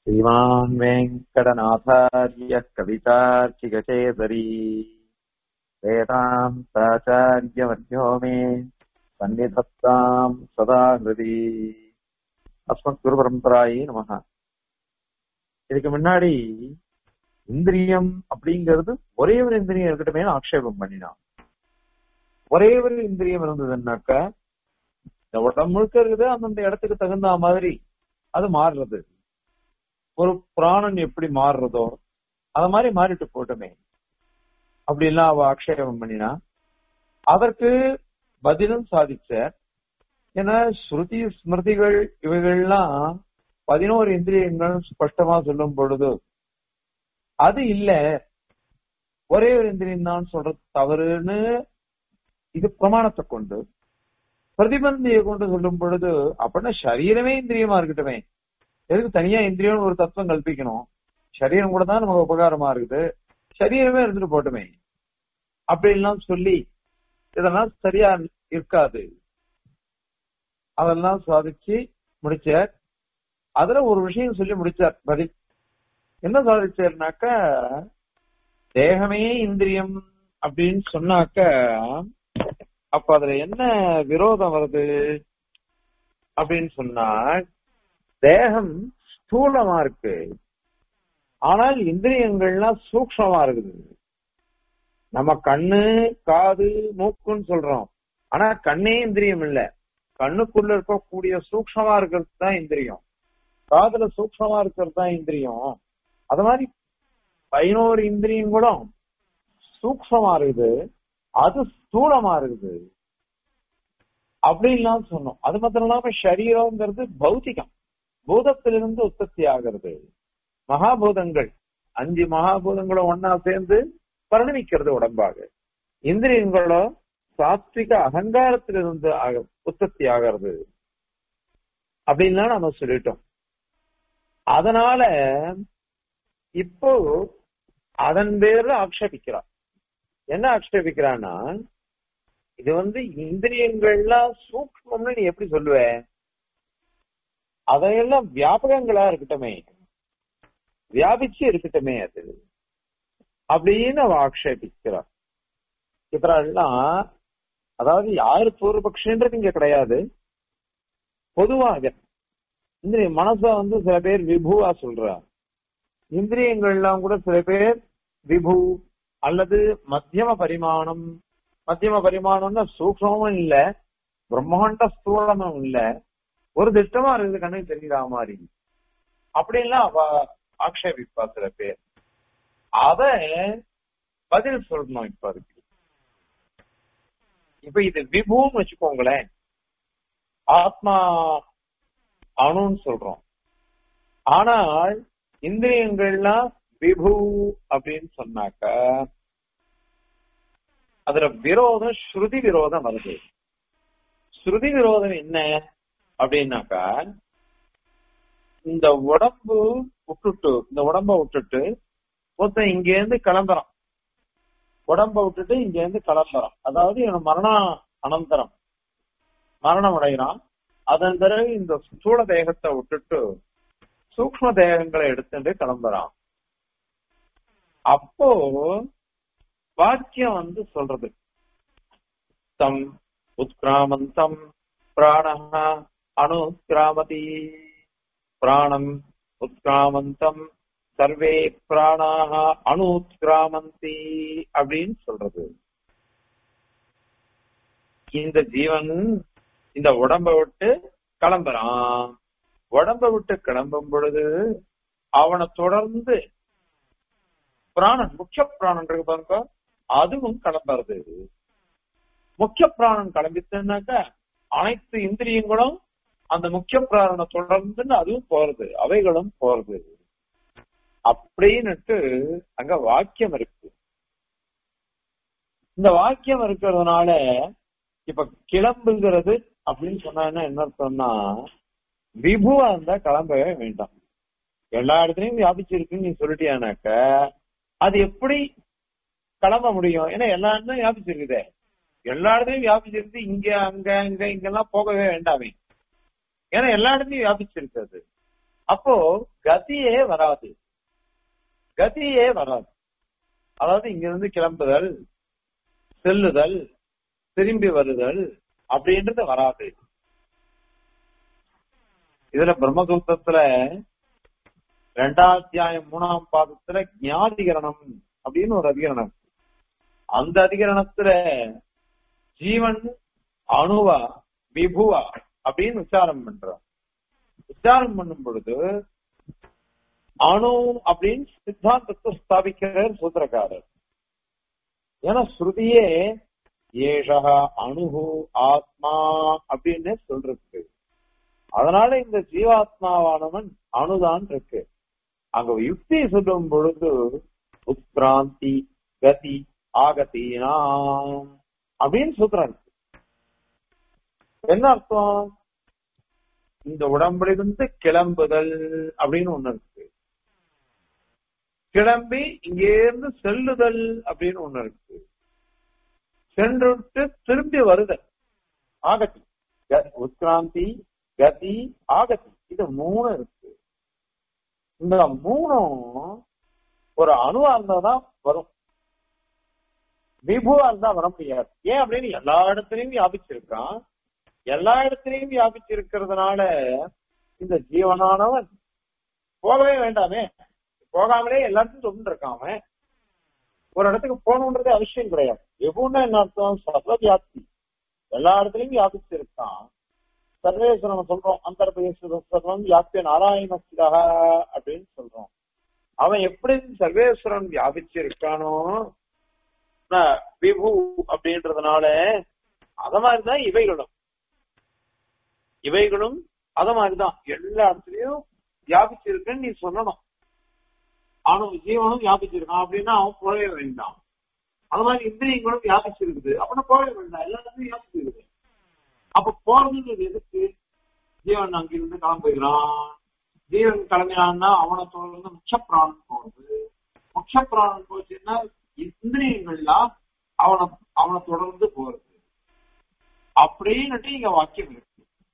श्रीमान् वेङ्कटनाथार्यः कवितार्किकचेतरी वेदान्ताचार्यवर्यो मे सन्निधत्ताम् सदा हृदि அஸ்மத் குரு பரம்பராயி நமக இதுக்கு முன்னாடி இந்திரியம் அப்படிங்கிறது ஒரே ஒரு இந்திரியம் இருக்கட்டுமே ஆக்ஷேபம் பண்ணினான் ஒரே ஒரு இந்திரியம் இருந்ததுன்னாக்க இந்த உடம்பு முழுக்க இருக்குது அந்தந்த இடத்துக்கு தகுந்த மாதிரி அது மாறுறது ஒரு பிராணன் எப்படி மாறுறதோ அத மாதிரி மாறிட்டு போட்டுமே அப்படின்லாம் அவ ஆக்ஷேபம் பண்ணினா அதற்கு பதிலும் சாதிச்ச ஏன்னா ஸ்ருதி ஸ்மிருதிகள் இவைகள்லாம் பதினோரு இந்திரியங்கள் ஸ்பஷ்டமா சொல்லும் பொழுது அது இல்ல ஒரே ஒரு இந்திரியம் தான் சொல்றது தவறுன்னு இது பிரமாணத்தை கொண்டு பிரதிபந்தியை கொண்டு சொல்லும் பொழுது அப்படின்னா சரீரமே இந்திரியமா இருக்கட்டுமே எதுக்கு தனியா இந்திரியம் ஒரு தத்துவம் கல்பிக்கணும் சரீரம் கூட தான் நமக்கு உபகாரமா இருக்குது சரீரமே இருந்துட்டு போட்டுமே அப்படின்லாம் சொல்லி இதெல்லாம் சரியா இருக்காது அதெல்லாம் சாதிச்சு முடிச்சார் அதுல ஒரு விஷயம் சொல்லி முடிச்சார் பதில் என்ன சாதிச்சார்னாக்க தேகமே இந்திரியம் அப்படின்னு சொன்னாக்க அப்ப அதுல என்ன விரோதம் வருது அப்படின்னு சொன்னா தேகம் ஸ்தூலமா இருக்கு ஆனால் இந்திரியங்கள்லாம் சூக்ஷமா இருக்குது நம்ம கண்ணு காது மூக்குன்னு சொல்றோம் ஆனா கண்ணே இந்திரியம் இல்ல கண்ணுக்குள்ள இருக்கக்கூடிய சூக்ஷமா இருக்கிறது தான் இந்திரியம் காதுல சூக்ஷமா இருக்கிறது தான் இந்திரியம் அது மாதிரி பதினோரு இந்திரியம் கூட சூக்ஷமா இருக்குது அது ஸ்தூலமா இருக்குது அப்படின்லாம் சொன்னோம் அது மாத்திரம் இல்லாம சரீரம்ங்கிறது பௌத்திகம் பூதத்திலிருந்து உற்பத்தி ஆகிறது மகாபூதங்கள் அஞ்சு மகாபூதங்களும் ஒன்னா சேர்ந்து பரிணமிக்கிறது உடம்பாக இந்திரியங்களோ சாத்விக அகங்காரத்திலிருந்து உற்பத்தி ஆகிறது அப்படின்லாம் நம்ம சொல்லிட்டோம் அதனால இப்போ அதன் பேர்ல ஆக்ஷேபிக்கிறான் என்ன ஆக்ஷேபிக்கிறான்னா இது வந்து இந்திரியங்கள்லாம் சூக்மம்னு நீ எப்படி சொல்லுவ அதையெல்லாம் வியாபகங்களா இருக்கட்டுமே வியாபிச்சு இருக்கட்டுமே அது அப்படின்னு அவ ஆக்ஷேபிக்கிறார் இதெல்லாம் அதாவது யாரு பூர்வபக்ஷன்றது இங்க கிடையாது பொதுவாக இந்திரிய மனச வந்து சில பேர் விபுவா சொல்றா இந்திரியங்கள்லாம் கூட சில பேர் விபு அல்லது மத்தியம பரிமாணம் மத்தியம பரிமாணம்னா சூக்ஷமும் இல்ல பிரம்மாண்ட ஸ்தூலமும் இல்ல ஒரு திட்டமா இருக்குது கண்ணுக்கு தெரியுற மாதிரி அப்படின்லாம் அவ ஆக்ஷேபிப்பா சில பேர் அத பதில் சொல்லணும் இப்ப அதுக்கு இப்ப இது விபுன்னு வச்சுக்கோங்களேன் ஆத்மா அணுன்னு சொல்றோம் ஆனால் இந்திரியங்கள்லாம் விபு அப்படின்னு சொன்னாக்க அதுல விரோதம் ஸ்ருதி விரோதம் வருது ஸ்ருதி விரோதம் என்ன அப்படின்னாக்கா இந்த உடம்பு விட்டுட்டு இந்த உடம்ப விட்டுட்டு மொத்தம் இங்க இருந்து கிளம்புறான் உடம்ப விட்டுட்டு இங்க இருந்து கிளம்புறான் அதாவது இவன் மரணம் அனந்தரம் மரணம் அடைகிறான் அதன் பிறகு இந்த ஸ்தூல தேகத்தை விட்டுட்டு சூக்ம தேகங்களை எடுத்துட்டு கிளம்புறான் அப்போ வாக்கியம் வந்து சொல்றது தம் உத்கிராமந்தம் பிராண அணுத்கிராமதி பிராணம் உத்கிராமந்தம் சர்வே பிராணாக அணுத்கிராமந்தி அப்படின்னு சொல்றது இந்த ஜீவன் இந்த உடம்ப விட்டு கிளம்புறான் உடம்ப விட்டு கிளம்பும் பொழுது அவனை தொடர்ந்து பிராணன் முக்கிய பிராணன் இருக்கு பாருங்க அதுவும் கிளம்புறது முக்கிய பிராணன் கிளம்பிச்சுனாக்க அனைத்து இந்திரியங்களும் அந்த முக்கிய பிராணனை தொடர்ந்து அதுவும் போறது அவைகளும் போறது அப்படின்னுட்டு அங்க வாக்கியம் இருக்கு இந்த வாக்கியம் இருக்கிறதுனால இப்ப கிளம்புகிறது அப்படின்னு சொன்னா என்ன அர்த்தம்னா விபுவா இருந்தா கிளம்பவே வேண்டாம் எல்லா இடத்துலயும் வியாபிச்சிருக்குன்னு நீ சொல்லிட்டியானாக்க அது எப்படி கிளம்ப முடியும் ஏன்னா எல்லா இடத்துலயும் வியாபிச்சிருக்குதே எல்லா இடத்துலயும் வியாபிச்சிருக்கு இங்க அங்க இங்க இங்கெல்லாம் போகவே வேண்டாமே ஏன்னா எல்லா இடத்துலயும் வியாபிச்சிருக்கு அது அப்போ கதியே வராது கதியே வராது அதாவது இங்கிருந்து கிளம்புதல் செல்லுதல் திரும்பி வருதல் அப்படின்றது வராது இதுல பிரம்மசூத்திரத்துல ரெண்டாம் அத்தியாயம் மூணாம் பாதத்துல ஞாதிகரணம் அப்படின்னு ஒரு அதிகரணம் அந்த அதிகரணத்துல ஜீவன் அணுவா விபுவா அப்படின்னு விசாரம் பண்றோம் விசாரம் பண்ணும் பொழுது அணு அப்படின்னு சித்தாந்தத்தை ஸ்தாபிக்கிறார் சூத்திரக்காரர் ஏன்னா ஸ்ருதியே ஏஷா அணுகு ஆத்மா அப்படின்னு சொல்றது அதனால இந்த ஜீவாத்மாவானவன் அணுதான் இருக்கு அங்க யுக்தி சொல்லும் பொழுது உத்கிராந்தி கதி ஆகத்தீனாம் அப்படின்னு சூத்திரம் இருக்கு என்ன அர்த்தம் இந்த உடம்பிலிருந்து கிளம்புதல் அப்படின்னு ஒண்ணு இருக்கு கிளம்பி இங்கேருந்து செல்லுதல் அப்படின்னு ஒண்ணு இருக்கு சென்றுட்டு திரும்பி வருதல் ஆகத்தி க- உத்கிராந்தி கதி ஆகத்தி இது மூணு இருக்கு இந்த மூணும் ஒரு அணுவா இருந்தாதான் வரும் விபுவா இருந்தா வர முடியாது ஏன் அப்படின்னு எல்லா இடத்துலயும் வியாபிச்சிருக்கான் எல்லா இடத்துலயும் வியாபிச்சிருக்கிறதுனால இந்த ஜீவனானவன் போகவே வேண்டாமே போகாமலே எல்லாத்தையும் சொல்லிட்டு இருக்காம ஒரு இடத்துக்கு போகணுன்றது அவசியம் கிடையாது எவ்வளவுன்னா என்ன அர்த்தம் சர்வ வியாப்தி எல்லா இடத்துலயும் வியாபிச்சிருக்கான் சர்வேஸ்வரன் சொல்றோம் அந்தர்பயஸ்வரம் வியாபிய நாராயணஸ்தாக அப்படின்னு சொல்றோம் அவன் எப்படி சர்வேஸ்வரன் வியாபிச்சிருக்கானோ ந- விபு அப்படின்றதுனால அத மாதிரிதான் இவைகளும் இவைகளும் அத மாதிரிதான் எல்லா இடத்துலயும் வியாபிச்சிருக்குன்னு நீ சொல்லணும் அவனும் ஜீவனும் வியாபிச்சிருக்கான் அப்படின்னா அவன் போகவே வேண்டாம் அது மாதிரி இந்திரியங்களும் வியாபிச்சிருக்குது அப்படின்னா போகவே வேண்டாம் எல்லா இடத்துலயும் வியாபிச்சிருக்குது அப்ப போறதுன்றது எதுக்கு ஜீவன் அங்கிருந்து கிளம்புகிறான் ஜீவன் கிளம்பினான்னா அவனை தொடர்ந்து முச்ச பிராணம் போகுது முச்ச பிராணம் போச்சுன்னா இந்திரியங்கள்லாம் அவனை அவனை தொடர்ந்து போறது அப்படின்னுட்டு இங்க வாக்கியம் இருக்கு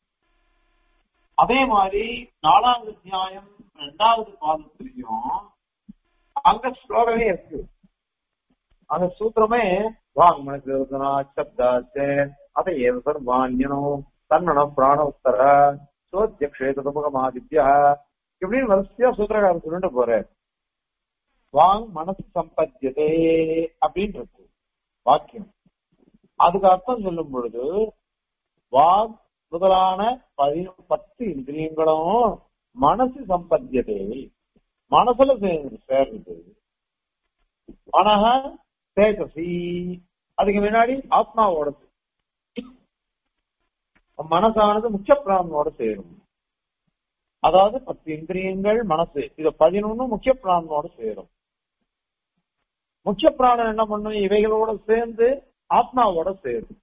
அதே மாதிரி நாலாவது அத்தியாயம் ரெண்டாவது பாதத்திலையும் அங்க ஸ்லோகமே இருக்கு அந்த சூத்திரமே வாங்மனா சப்தாச்சே அதை ஏவ சர்வாண்யனோ தன்னண பிராணோத்தர சோத்தியக்ஷேதமுகமாதித்யா இப்படின்னு வரிசையா சூத்திரக்காரர் சொல்லிட்டு போறாரு வாங் மனசு சம்பத்தியதே அப்படின்னு இருக்கு வாக்கியம் அதுக்கு அர்த்தம் சொல்லும் பொழுது வாக் முதலான பதி- பத்து இந்திரியங்களும் மனசு சம்பத்தியதே மனசுல சே- சேர்றது மனக சேகசி அதுக்கு முன்னாடி ஆத்மாவோட சேரும். மனசானது முக்கிய பிராணனோட சேரும் அதாவது பத்து இந்திரியங்கள் மனசு இது பதினொன்னு முக்கிய பிராணனோட சேரும் முக்கிய பிராணன் என்ன பண்ணும் இவைகளோட சேர்ந்து ஆத்மாவோட சேரும்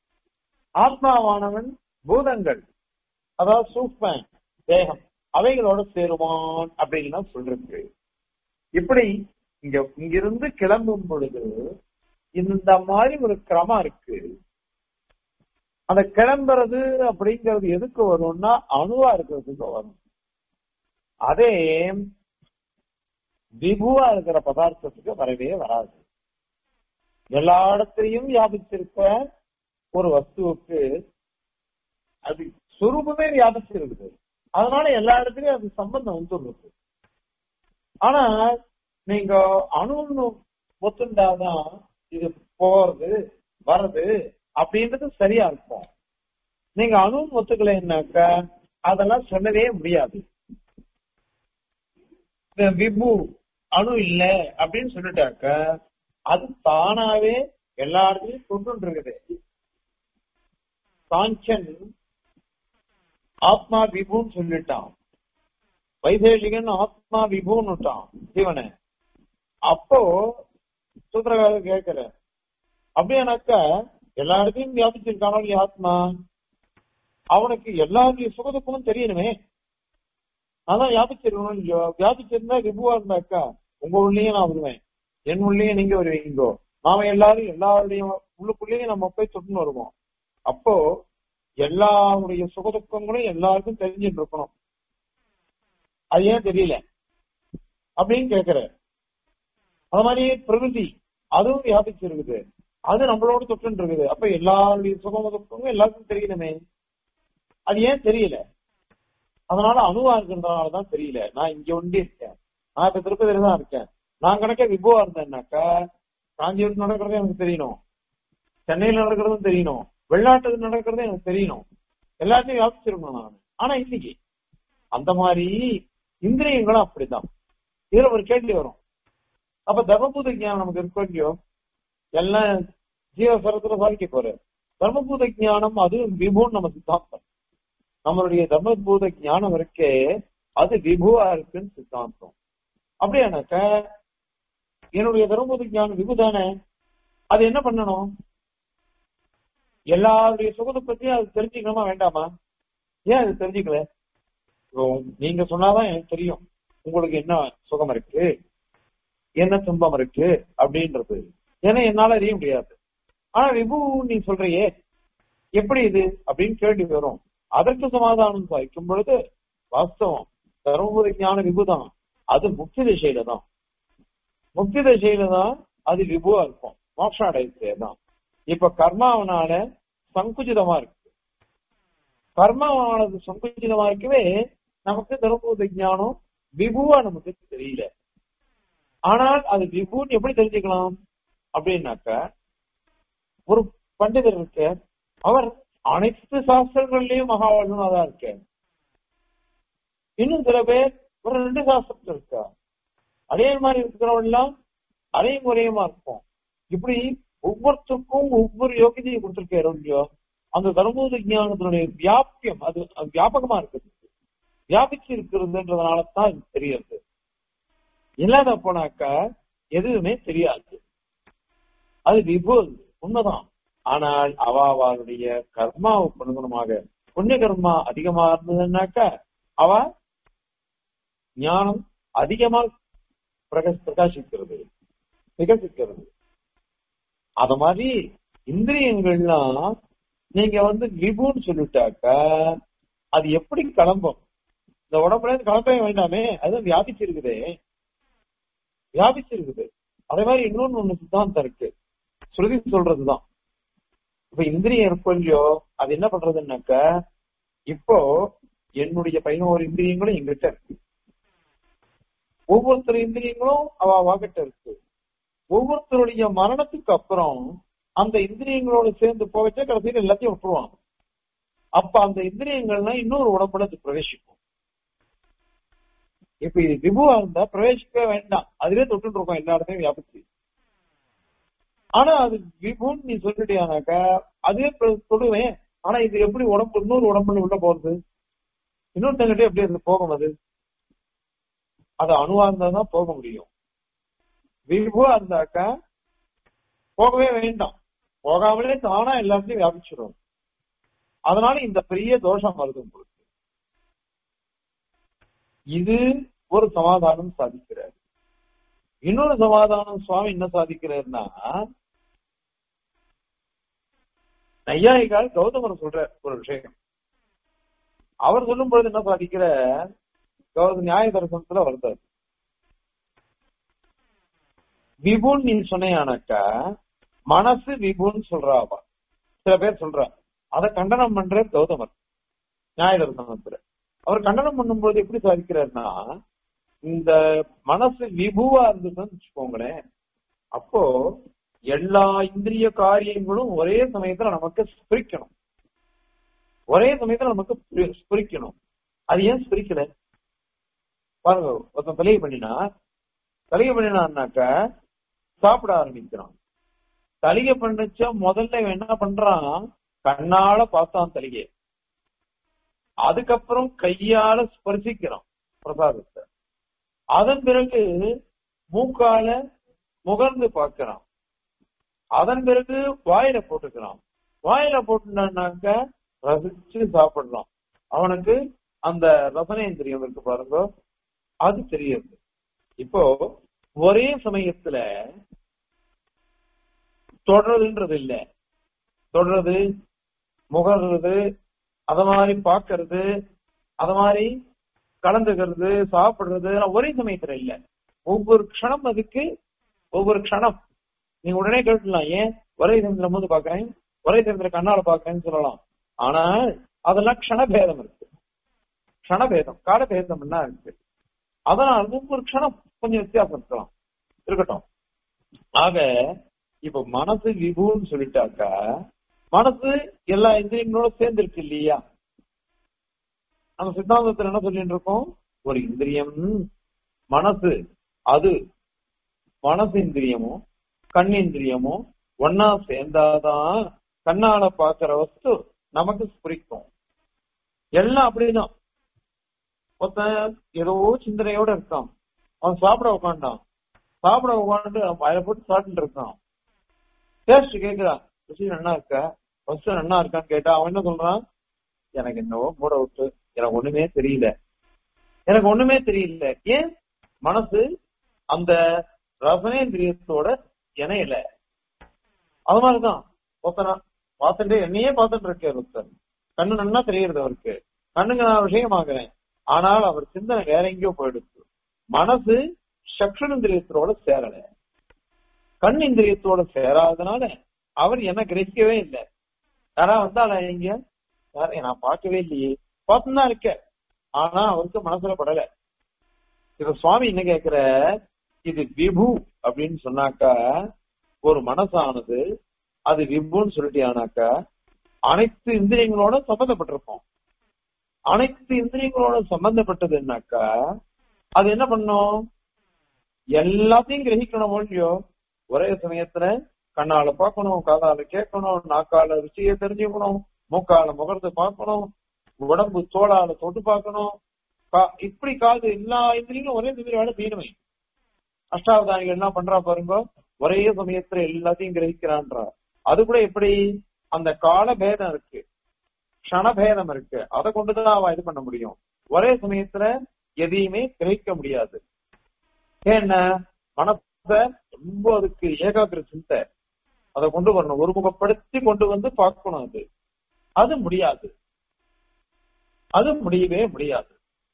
ஆத்மாவானவன் பூதங்கள் அதாவது சூப்பன் தேகம் அவைகளோட சேருவான் அப்படின்னு சொல்றது இப்படி இங்க இங்கிருந்து கிளம்பும் பொழுது இந்த மாதிரி ஒரு கிரமம் இருக்கு அந்த கிளம்புறது அப்படிங்கிறது எதுக்கு வரும்னா அணுவா இருக்கிறதுக்கு வரும் அதே விபுவா இருக்கிற பதார்த்தத்துக்கு வரவே வராது எல்லா இடத்திலையும் வியாபிச்சிருக்க ஒரு வஸ்துவுக்கு அது சுரூபமே வியாபிச்சிருக்குது அதனால எல்லா இடத்துலயும் அது சம்பந்தம் வந்துடுறது ஆனா நீங்க அணுன்னு ஒத்துண்டாதான் இது போறது வர்றது அப்படின்றது சரியா இருக்கும் நீங்க அணு ஒத்துக்கலைன்னாக்க அதெல்லாம் சொல்லவே முடியாது இந்த விபு அணு இல்ல அப்படின்னு சொல்லிட்டாக்க அது தானாவே எல்லா இடத்துலயும் கொண்டு இருக்குது சாஞ்சன் ஆத்மா விபுன்னு சொல்லிட்டான் வைசேஷிகன் ஆத்மா விபுன்னுட்டான் சிவனை அப்போ சூத்திரகாரர் கேட்கிற அப்படியானாக்கா எல்லா இடத்தையும் வியாபிச்சிருக்கானோ இல்லையா ஆத்மா அவனுக்கு எல்லாருடைய சுகதுக்கமும் தெரியணுமே அதான் வியாபிச்சிருக்கணும் இல்லையோ வியாபிச்சிருந்தா விபுவா இருந்தாக்கா உங்க உள்ளேயும் நான் வருவேன் என் உள்ளேயும் நீங்க வருவீங்கோ நாம எல்லாரும் எல்லாருடைய உள்ளுக்குள்ளேயும் நம்ம போய் தொட்டுன்னு வருவோம் அப்போ எல்லாருடைய சுகதுக்கங்களும் எல்லாருக்கும் தெரிஞ்சுட்டு இருக்கணும் அது ஏன் தெரியல அப்படின்னு கேக்குற அது மாதிரி பிரகிருதி அதுவும் வியாபிச்சு இருக்குது அது நம்மளோட தொட்டு இருக்குது அப்ப எல்லாருடைய சுகம துக்கமும் எல்லாருக்கும் தெரியணுமே அது ஏன் தெரியல அதனால அணுவா இருக்கிறதுனாலதான் தெரியல நான் இங்க ஒண்டி இருக்கேன் நான் இப்ப திருப்பதியில தான் இருக்கேன் நான் கணக்க விபுவா இருந்தேன்னாக்கா காஞ்சிபுரத்தில் நடக்கிறதும் எனக்கு தெரியணும் சென்னையில நடக்கிறதும் தெரியணும் வெளிநாட்டுல நடக்கிறதும் எனக்கு தெரியணும் எல்லாத்தையும் வியாபிச்சிருக்கணும் நான் ஆனா இன்னைக்கு அந்த மாதிரி இந்திரியங்களும் அப்படிதான் இதுல ஒரு கேள்வி வரும் அப்ப தர்மபூத ஞானம் நமக்கு இருக்கோ இல்லையோ எல்லாம் ஜீவசரத்துல சாதிக்க போற தர்மபூத ஞானம் அது விபுன்னு நம்ம சித்தாந்தம் நம்மளுடைய தர்மபூத ஞானம் இருக்கே அது விபுவா இருக்குன்னு சித்தாந்தம் அப்படியானாக்க என்னுடைய தர்மபூத ஞானம் விபு தானே அது என்ன பண்ணணும் எல்லாருடைய சுகத்தை பத்தியும் அது தெரிஞ்சுக்கணுமா வேண்டாமா ஏன் அது தெரிஞ்சுக்கல ஓ, நீங்க சொன்னாதான் எனக்கு தெரியும் உங்களுக்கு என்ன சுகம் இருக்கு என்ன துன்பம் இருக்கு அப்படின்றது ஏன்னா என்னால அறிய முடியாது ஆனா விபு நீ சொல்றியே எப்படி இது அப்படின்னு கேள்வி வரும் அதற்கு சமாதானம் சாதிக்கும் பொழுது வாஸ்தவம் தர்மபுரி ஞான விபுதான் அது முக்தி திசையில தான் முக்தி திசையில தான் அது விபுவா இருக்கும் மோட்சம் அடையத்தே தான் இப்ப கர்மாவனால சங்குச்சிதமா இருக்கு கர்மாவானது சங்குச்சிதமா இருக்கவே நமக்கு தர்மபூத ஞானம் விபுவா நமக்கு தெரியல ஆனால் அது விபுன்னு எப்படி தெரிஞ்சுக்கலாம் அப்படின்னாக்க ஒரு பண்டிதர் இருக்க அவர் அனைத்து சாஸ்திரங்கள்லயும் மகாவல்லனா தான் இருக்க இன்னும் சில பேர் ஒரு ரெண்டு சாஸ்திரத்துல இருக்கா அதே மாதிரி இருக்கிறவெல்லாம் அதே முறையமா இருக்கும் இப்படி ஒவ்வொருத்தருக்கும் ஒவ்வொரு யோகியதையும் கொடுத்திருக்காரு இல்லையோ அந்த தர்மபூத ஞானத்தினுடைய வியாபியம் அது அது வியாபகமா இருக்குது வியாபிச்சு இருக்கிறதுன்றதுனால தான் இது தெரியுது இல்லாத போனாக்கா எதுவுமே தெரியாது அது விபுல் உண்மைதான் ஆனால் அவ அவளுடைய கர்மாவுக்கு அனுகுணமாக புண்ணிய கர்மா அதிகமா இருந்ததுன்னாக்கா அவ ஞானம் அதிகமா பிரகாஷ் பிரகாசிக்கிறது விகசிக்கிறது அத மாதிரி இந்திரியங்கள்லாம் நீங்க வந்து விபுன்னு சொல்லிட்டாக்கா அது எப்படி கிளம்பும் இந்த உடம்புல இருந்து கிளம்பவே வேண்டாமே அது வியாபிச்சிருக்குதே வியாபிச்சிருக்குது அதே மாதிரி இன்னொன்னு ஒண்ணு சித்தாந்தம் இருக்கு ஸ்ருதி சொல்றதுதான் இப்ப இந்திரியம் இருக்கும் இல்லையோ அது என்ன பண்றதுன்னாக்க இப்போ என்னுடைய பதினோரு இந்திரியங்களும் எங்கிட்ட இருக்கு ஒவ்வொருத்தர் இந்திரியங்களும் அவ வாக்கிட்ட இருக்கு ஒவ்வொருத்தருடைய மரணத்துக்கு அப்புறம் அந்த இந்திரியங்களோட சேர்ந்து போகச்சே கடைசியில் எல்லாத்தையும் விட்டுருவாங்க அப்ப அந்த இந்திரியங்கள்லாம் இன்னொரு உடம்புல அது பிரவேசிக்கும் இப்ப இது விபுவா இருந்தா பிரவேசிக்கவே வேண்டாம் அதுவே தொட்டு இருக்கோம் எல்லா இடத்தையும் வியாபிச்சு ஆனா அது விபுன்னு நீ சொல்லிட்டியானாக்கா அதுவே பிர- தொடுவேன் ஆனா இது எப்படி உடம்பு இன்னொரு உடம்புல உள்ள போறது இன்னொருத்தங்கிட்ட எப்படி அது போகும் அது அது அணுவா இருந்தா தான் போக முடியும் விபுவா இருந்தாக்கா போகவே வேண்டாம் போகாமலே தானா எல்லாத்தையும் வியாபிச்சிடும் அதனால இந்த பெரிய தோஷம் வருது உங்களுக்கு இது ஒரு சமாதானம் சாதிக்கிறார் இன்னொரு சமாதானம் சுவாமி என்ன சாதிக்கிறார்னா நையாயிகால் கௌதமர் சொல்ற ஒரு விஷயம் அவர் சொல்லும் பொழுது என்ன சாதிக்கிற கௌதம நியாய தரிசனத்துல வருதார் விபுன் நீ சொன்னையானாக்கா மனசு விபுன்னு சொல்றாவா சில பேர் சொல்றா அதை கண்டனம் பண்ற கௌதமர் நியாய தரிசனத்துல அவர் கண்டனம் பண்ணும்போது எப்படி சாதிக்கிறாருன்னா இந்த மனசு விபுவா இருந்ததுன்னு வச்சுக்கோங்களேன் அப்போ எல்லா இந்திரிய காரியங்களும் ஒரே சமயத்துல நமக்கு ஸ்பிரிக்கணும் ஒரே சமயத்துல நமக்கு ஸ்பி- ஸ்பிரிக்கணும் அது ஏன் ஸ்பிரிக்கல பாருங்க ஒருத்தன் தலையை பண்ணினா தலையை பண்ணினான்னாக்க சாப்பிட ஆரம்பிக்கிறான் தலிகை பண்ணுச்சா முதல்ல இவன் என்ன பண்றான் கண்ணால பார்த்தான் தலிகை அதுக்கப்புறம் கையால ஸ்பர்சிக்கிறான் பிரசாதத்தை அதன் பிறகு மூக்கால முகர்ந்து பார்க்கிறான் அதன் பிறகு வாயில போட்டுக்கிறான் வாயில போட்டுனாக்க ரசிச்சு சாப்பிடலாம் அவனுக்கு அந்த ரசனேந்திரியம் இருக்கு பாருங்க அது தெரியுது இப்போ ஒரே சமயத்துல தொடர்றதுன்றது இல்ல தொடர்றது முகர்றது அத மாதிரி பாக்குறது அத மாதிரி கலந்துக்கிறது சாப்பிடுறது எல்லாம் ஒரே சமயத்துல இல்ல ஒவ்வொரு க்ஷணம் அதுக்கு ஒவ்வொரு க்ஷணம் நீங்க உடனே கேட்டுலாம் ஏன் ஒரே சமயத்துல போது பாக்குறேன் ஒரே சமயத்துல கண்ணால பாக்குறேன்னு சொல்லலாம் ஆனா அதெல்லாம் க்ஷணபேதம் இருக்கு க்ஷணபேதம் காலபேதம்னா இருக்கு அதனால ஒவ்வொரு க்ஷணம் கொஞ்சம் வித்தியாசம் இருக்கலாம் இருக்கட்டும் ஆக இப்ப மனசு விபுன்னு சொல்லிட்டாக்கா மனசு எல்லா இந்திரியங்களோட சேர்ந்து இருக்கு இல்லையா நம்ம சித்தாந்தத்துல என்ன சொல்லிட்டு இருக்கோம் ஒரு இந்திரியம் மனசு அது மனசு இந்திரியமும் கண் இந்திரியமும் ஒன்னா சேர்ந்தாதான் கண்ணால பாக்குற வஸ்து நமக்கு புரிக்கும் எல்லாம் அப்படிதான் ஒருத்தன் ஏதோ சிந்தனையோட இருக்கான் அவன் சாப்பிட உட்காண்டான் சாப்பிட உட்காந்துட்டு வாயில போட்டு சாப்பிட்டு இருக்கான் டேஸ்ட் கேக்குறான் ருசி நல்லா இருக்கா ஃபர்ஸ்ட் நல்லா இருக்கான்னு கேட்டா அவன் என்ன சொல்றான் எனக்கு என்னவோ மூட விட்டு எனக்கு ஒண்ணுமே தெரியல எனக்கு ஒண்ணுமே தெரியல ஏன் மனசு அந்த ரசனேந்திரியத்தோட இணையல அது மாதிரிதான் ஒருத்தனா பார்த்துட்டு என்னையே பார்த்துட்டு இருக்காரு ஒருத்தர் கண்ணு நல்லா தெரியறது அவருக்கு கண்ணுங்க நான் விஷயமாகிறேன் ஆனால் அவர் சிந்தனை வேற எங்கேயோ போயிடுச்சு மனசு சக்ஷணேந்திரியத்தோட சேரல கண் இந்திரியத்தோட சேராதனால அவர் என்ன கிரகிக்கவே இல்லை யாரா வந்தால இங்க யாரை நான் பார்க்கவே இல்லையே பார்த்துதான் இருக்க ஆனா அவருக்கு மனசுல படல இப்ப சுவாமி என்ன கேக்குற இது விபு அப்படின்னு சொன்னாக்கா ஒரு மனசானது அது விபுன்னு சொல்லிட்டியானாக்கா அனைத்து இந்திரியங்களோட சம்பந்தப்பட்டிருக்கும் அனைத்து இந்திரியங்களோட சம்பந்தப்பட்டதுன்னாக்கா அது என்ன பண்ணும் எல்லாத்தையும் கிரகிக்கணும் இல்லையோ ஒரே சமயத்துல கண்ணால பார்க்கணும் காதால கேட்கணும் நாக்கால ருச்சியை தெரிஞ்சுக்கணும் மூக்கால முகத்தை பார்க்கணும் உடம்பு தோளால தொட்டு பார்க்கணும் இப்படி காது எல்லா இந்திரியும் ஒரே சமயம் வேலை செய்யணுமே அஷ்டாவதானிகள் என்ன பண்றா பாருங்க ஒரே சமயத்துல எல்லாத்தையும் கிரகிக்கிறான்றா அது கூட எப்படி அந்த கால பேதம் இருக்கு க்ஷணபேதம் இருக்கு அதை கொண்டுதான் அவ இது பண்ண முடியும் ஒரே சமயத்துல எதையுமே கிரகிக்க முடியாது ஏன்னா மனச ரொம்ப அதுக்கு ஏகாகிர சிந்தை அதை கொண்டு வரணும் ஒருமுகப்படுத்தி கொண்டு வந்து பார்க்கணும் அது அது முடியாது அது முடியவே முடியாது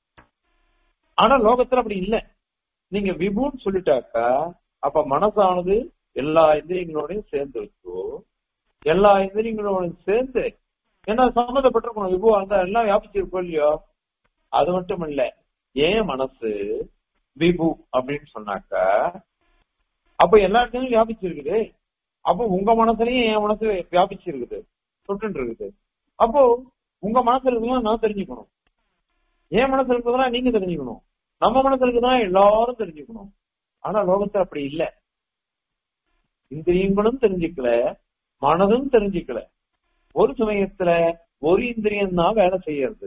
ஆனா லோகத்துல அப்படி இல்லை நீங்க விபுன்னு சொல்லிட்டாக்கா அப்ப மனசானது எல்லா இந்திரியங்களோடையும் சேர்ந்து இருக்கோ எல்லா இந்திரியங்களோடையும் சேர்ந்து என்ன சம்மந்தப்பட்டிருக்கணும் விபுவா இருந்தா எல்லாம் வியாபிச்சிருக்கோம் இல்லையோ அது மட்டும் இல்ல ஏன் மனசு விபு அப்படின்னு சொன்னாக்கா அப்ப எல்லா இடத்துலயும் வியாபிச்சிருக்குது அப்போ உங்க மனசுலயும் என் மனசு வியாபிச்சிருக்குது தொட்டு இருக்குது அப்போ உங்க மனசுல இருக்குதான் நான் தெரிஞ்சுக்கணும் என் மனசுல இருக்குதுன்னா நீங்க தெரிஞ்சுக்கணும் நம்ம மனசுல இருக்குதான் எல்லாரும் தெரிஞ்சுக்கணும் ஆனா லோகத்துல அப்படி இல்ல இந்திரியங்களும் தெரிஞ்சுக்கல மனதும் தெரிஞ்சுக்கல ஒரு சமயத்துல ஒரு இந்திரியம் தான் வேலை செய்யறது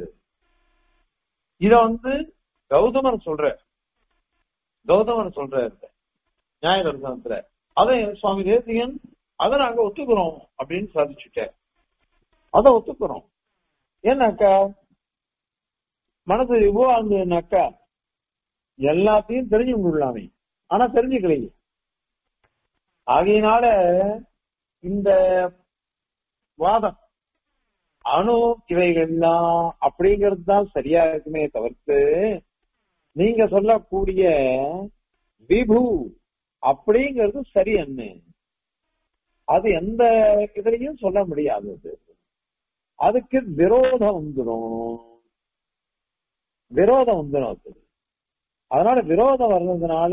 இத வந்து கௌதமர் சொல்ற கௌதமர் சொல்றாரு நியாய தர்சனத்துல அதை சுவாமி தேசிகன் அதை நாங்க ஒத்துக்கிறோம் அப்படின்னு சாதிச்சுட்டார் அதை ஒத்துக்கிறோம் ஏன்னாக்கா மனசு இவ்வளோ இருந்ததுனாக்கா எல்லாத்தையும் தெரிஞ்சு கொள்ளலாமே ஆனா தெரிஞ்சுக்கலையே ஆகையினால இந்த வாதம் அணு இவைகள்லாம் அப்படிங்கிறது தான் சரியா இருக்குமே தவிர்த்து நீங்க சொல்லக்கூடிய விபு அப்படிங்கிறது சரி என்ன அது எந்த இதுலையும் சொல்ல முடியாதது அதுக்கு விரோதம் வந்துடும் விரோதம் வந்துடும் அது அதனால விரோதம் வர்றதுனால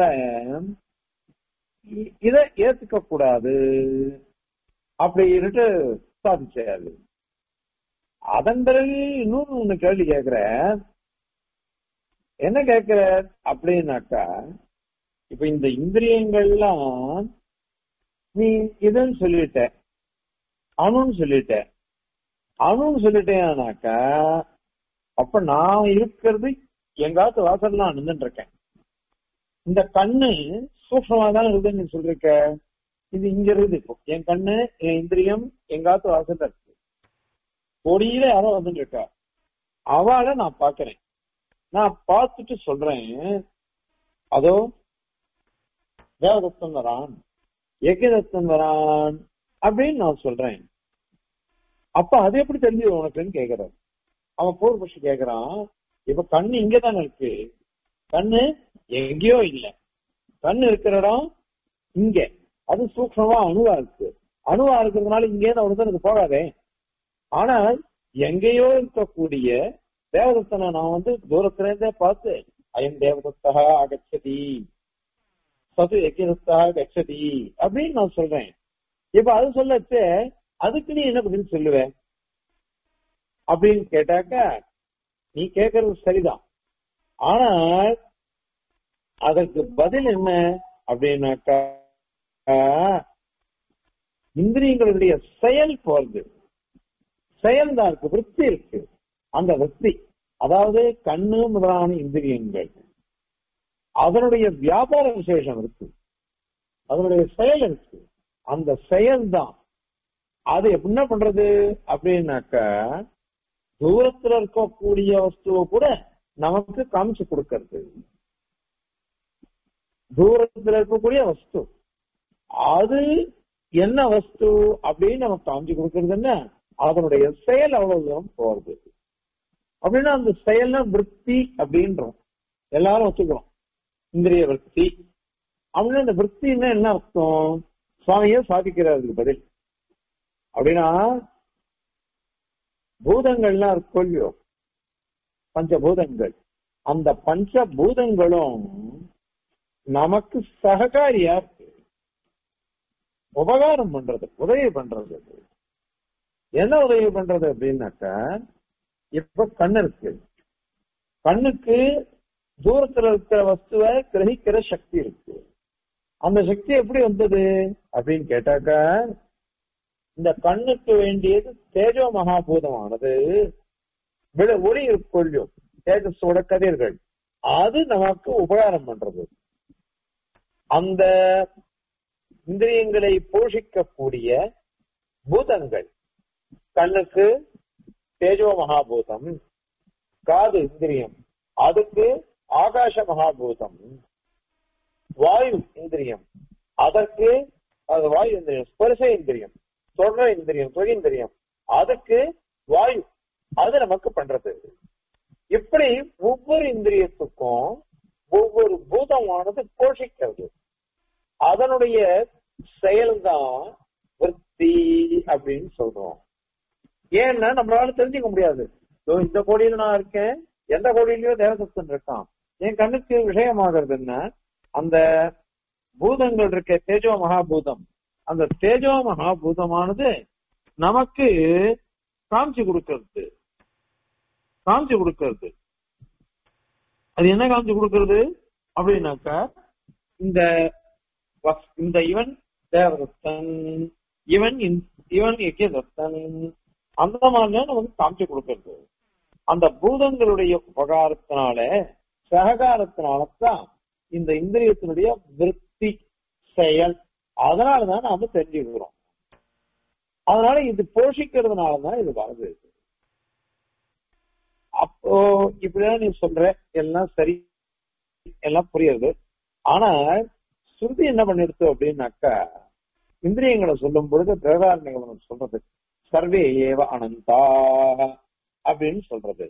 இத ஏத்துக்க கூடாது அப்படின்ட்டு சாதிச்சாரு அதன் பிறகு இன்னொரு ஒண்ணு கேள்வி கேக்குற என்ன கேக்குற அப்படின்னாக்கா இப்ப இந்த இந்திரியங்கள்லாம் நீ இதுன்னு சொல்லிட்ட அணுன்னு சொல்லிட்ட அணுன்னு சொல்லிட்டேனாக்கா அப்ப நான் இருக்கிறது எங்காத்து வாசல் நான் நின்றுட்டு இருக்கேன் இந்த கண்ணு சூக்ஷமா தானே இருக்குதுன்னு நீ சொல்லிருக்க இது இங்க இருக்குது இப்போ என் கண்ணு என் இந்திரியம் எங்காத்து வாசல்ல இருக்கு கொடியில யாரோ வந்துட்டு இருக்கா அவளை நான் பாக்குறேன் நான் பார்த்துட்டு சொல்றேன் அதோ தேவதத்தன் வரான் எக்கிதத்தன் வரான் அப்படின்னு நான் சொல்றேன் அப்ப அது எப்படி தெரிஞ்சது உனக்குன்னு கேக்குறாரு அவன் போர் பட்சி கேக்குறான் இப்ப கண்ணு இங்கதானே இருக்கு கண்ணு எங்கேயோ இல்ல கண்ணு இருக்கிற இடம் இங்க அது சூக்ஷமா அணுவா இருக்கு அணுவா இருக்கிறதுனால இங்கே இருந்து எனக்கு போகாதே ஆனால் எங்கேயோ இருக்கக்கூடிய தேவதத்தனை நான் வந்து தூரத்துல இருந்தே பார்த்து அயம் தேவதத்தா அகச்சதி சது எக்கிதத்தா கச்சதி அப்படின்னு நான் சொல்றேன் இப்ப அது சொல்லச்சு அதுக்கு நீ என்ன பதில் சொல்லுவ அப்படின்னு கேட்டாக்கா நீ கேட்கறது சரிதான் ஆனால் அதற்கு பதில் என்ன அப்படின்னாக்கா இந்திரியங்களுடைய செயல் போறது செயல் தான் இருக்கு விற்பி இருக்கு அந்த விற்பி அதாவது கண்ணு முதலான இந்திரியங்கள் அதனுடைய வியாபார விசேஷம் இருக்கு அதனுடைய செயல் இருக்கு அந்த செயல் தான் அது என்ன பண்றது அப்படின்னாக்கா தூரத்துல இருக்கக்கூடிய வஸ்துவை கூட நமக்கு காமிச்சு கொடுக்கறது தூரத்துல இருக்கக்கூடிய வஸ்து அது என்ன வஸ்து அப்படின்னு நமக்கு காமிச்சு கொடுக்கறது என்ன அதனுடைய செயல் அவ்வளவு தூரம் போறது அப்படின்னா அந்த செயல்னா விற்பி அப்படின்றோம் எல்லாரும் ஒத்துக்கிறோம் இந்திரிய விற்பி அப்படின்னா அந்த விற்பின்னா என்ன அர்த்தம் சுவாமியே சாதிக்கிறாருக்கு பதில் அப்படின்னா பூதங்கள்லாம் இருக்கும் இல்லையோ பஞ்சபூதங்கள் அந்த பஞ்சபூதங்களும் நமக்கு சககாரியா இருக்கு உபகாரம் பண்றது உதவி பண்றது என்ன உதவி பண்றது அப்படின்னாக்கா இப்ப கண்ணு இருக்கு கண்ணுக்கு தூரத்துல இருக்கிற வஸ்துவை கிரகிக்கிற சக்தி இருக்கு அந்த சக்தி எப்படி வந்தது அப்படின்னு கேட்டாக்கா இந்த கண்ணுக்கு வேண்டியது தேஜோ மகாபூதமானது விட ஒளி கொள்ளும் தேஜஸோட கதிர்கள் அது நமக்கு உபகாரம் பண்றது அந்த இந்திரியங்களை போஷிக்கக்கூடிய பூதங்கள் கண்ணுக்கு தேஜோ மகாபூதம் காது இந்திரியம் அதுக்கு ஆகாச மகாபூதம் வாயு இந்திரியம் அதற்கு அது வாயு இந்திரியம் ஸ்பர்ச இந்திரியம் சொல்ற இந்திரியம் தொழிந்திரியம் அதுக்கு வாயு அது நமக்கு பண்றது இப்படி ஒவ்வொரு இந்திரியத்துக்கும் ஒவ்வொரு பூதமானது போஷிக்கிறது அதனுடைய செயல்தான் விற்பி அப்படின்னு சொல்றோம் ஏன்னா நம்மளால தெரிஞ்சுக்க முடியாது இதோ இந்த கோடியில நான் இருக்கேன் எந்த கோடியிலயோ தேவதத்தன் இருக்கான் என் கண்ணுக்கு விஷயமாகிறது என்ன அந்த பூதங்கள் இருக்க தேஜோ மகாபூதம் அந்த தேஜோ மகாபூதமானது நமக்கு காமிச்சு கொடுக்கிறது காமிச்சு கொடுக்கிறது அது என்ன காமிச்சு கொடுக்கிறது அப்படின்னாக்கா இந்த வஸ்- இந்த இவன் தேவதத்தன் இவன் இந்த- இவன் யக்கியதத்தன் அந்த மாதிரிலாம் நமக்கு காமிச்சு கொடுக்கிறது அந்த பூதங்களுடைய உபகாரத்தினால சககாரத்தினாலதான் இந்த இந்திரியத்தினுடைய விருத்தி செயல் அதனாலதான் நாம தெரிஞ்சுக்கிறோம் அதனால இது போஷிக்கிறதுனாலதான் இது வருது அப்போ இப்படிதான் நீ சொல்ற எல்லாம் சரி எல்லாம் புரியுது ஆனா ஸ்ருதி என்ன பண்ணிடுது அப்படின்னாக்கா இந்திரியங்களை சொல்லும் பொழுது பிரதாரணிகள் சொல்றது சர்வே ஏவ அனந்தா அப்படின்னு சொல்றது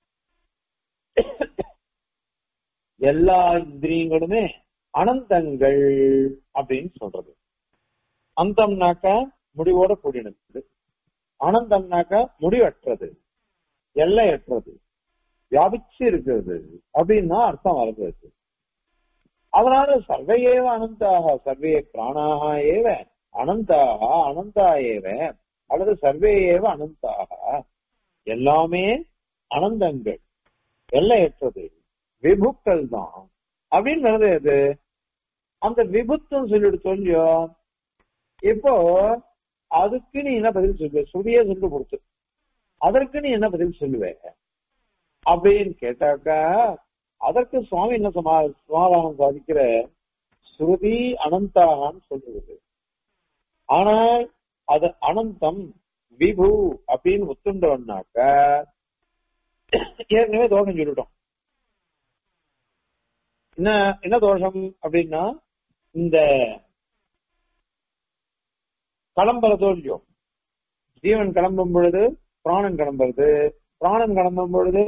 எல்லா இந்திரியங்களுமே அனந்தங்கள் அப்படின்னு சொல்றது அந்தம்னாக்கா முடிவோட கூடினது அனந்தம்னாக்கா முடிவற்றது எல்லையற்றது வியாபிச்சு இருக்கிறது அப்படின்னா அர்த்தம் வருகிறது அதனால சர்வே ஏவ அனந்தாக சர்வே பிராணாக ஏவ அனந்தாக அனந்தா ஏவ அல்லது சர்வே ஏவ அனந்தாக எல்லாமே அனந்தங்கள் எல்லையற்றது விபுக்கள் தான் அப்படின்னு வருது அது அந்த விபுத்தம் சொல்லிட்டு சொல்லியோ இப்போ அதுக்கு நீ என்ன பதில் சொல்லுவ சுதியே சொல்லி கொடுத்து அதற்கு நீ என்ன பதில் சொல்லுவ அப்படின்னு கேட்டாக்கா அதற்கு சுவாமி என்ன சமா சமாதானம் சாதிக்கிற ஸ்ருதி அனந்தாகான்னு சொல்றது ஆனால் அது அனந்தம் விபு அப்படின்னு ஒத்துண்டோம்னாக்க ஏற்கனவே தோஷம் சொல்லிட்டோம் என்ன என்ன தோஷம் அப்படின்னா இந்த கிளம்புறதோ இல்லையோ ஜீவன் கிளம்பும் பொழுது பிராணன் கிளம்புறது பிராணன் கிளம்பும் பொழுது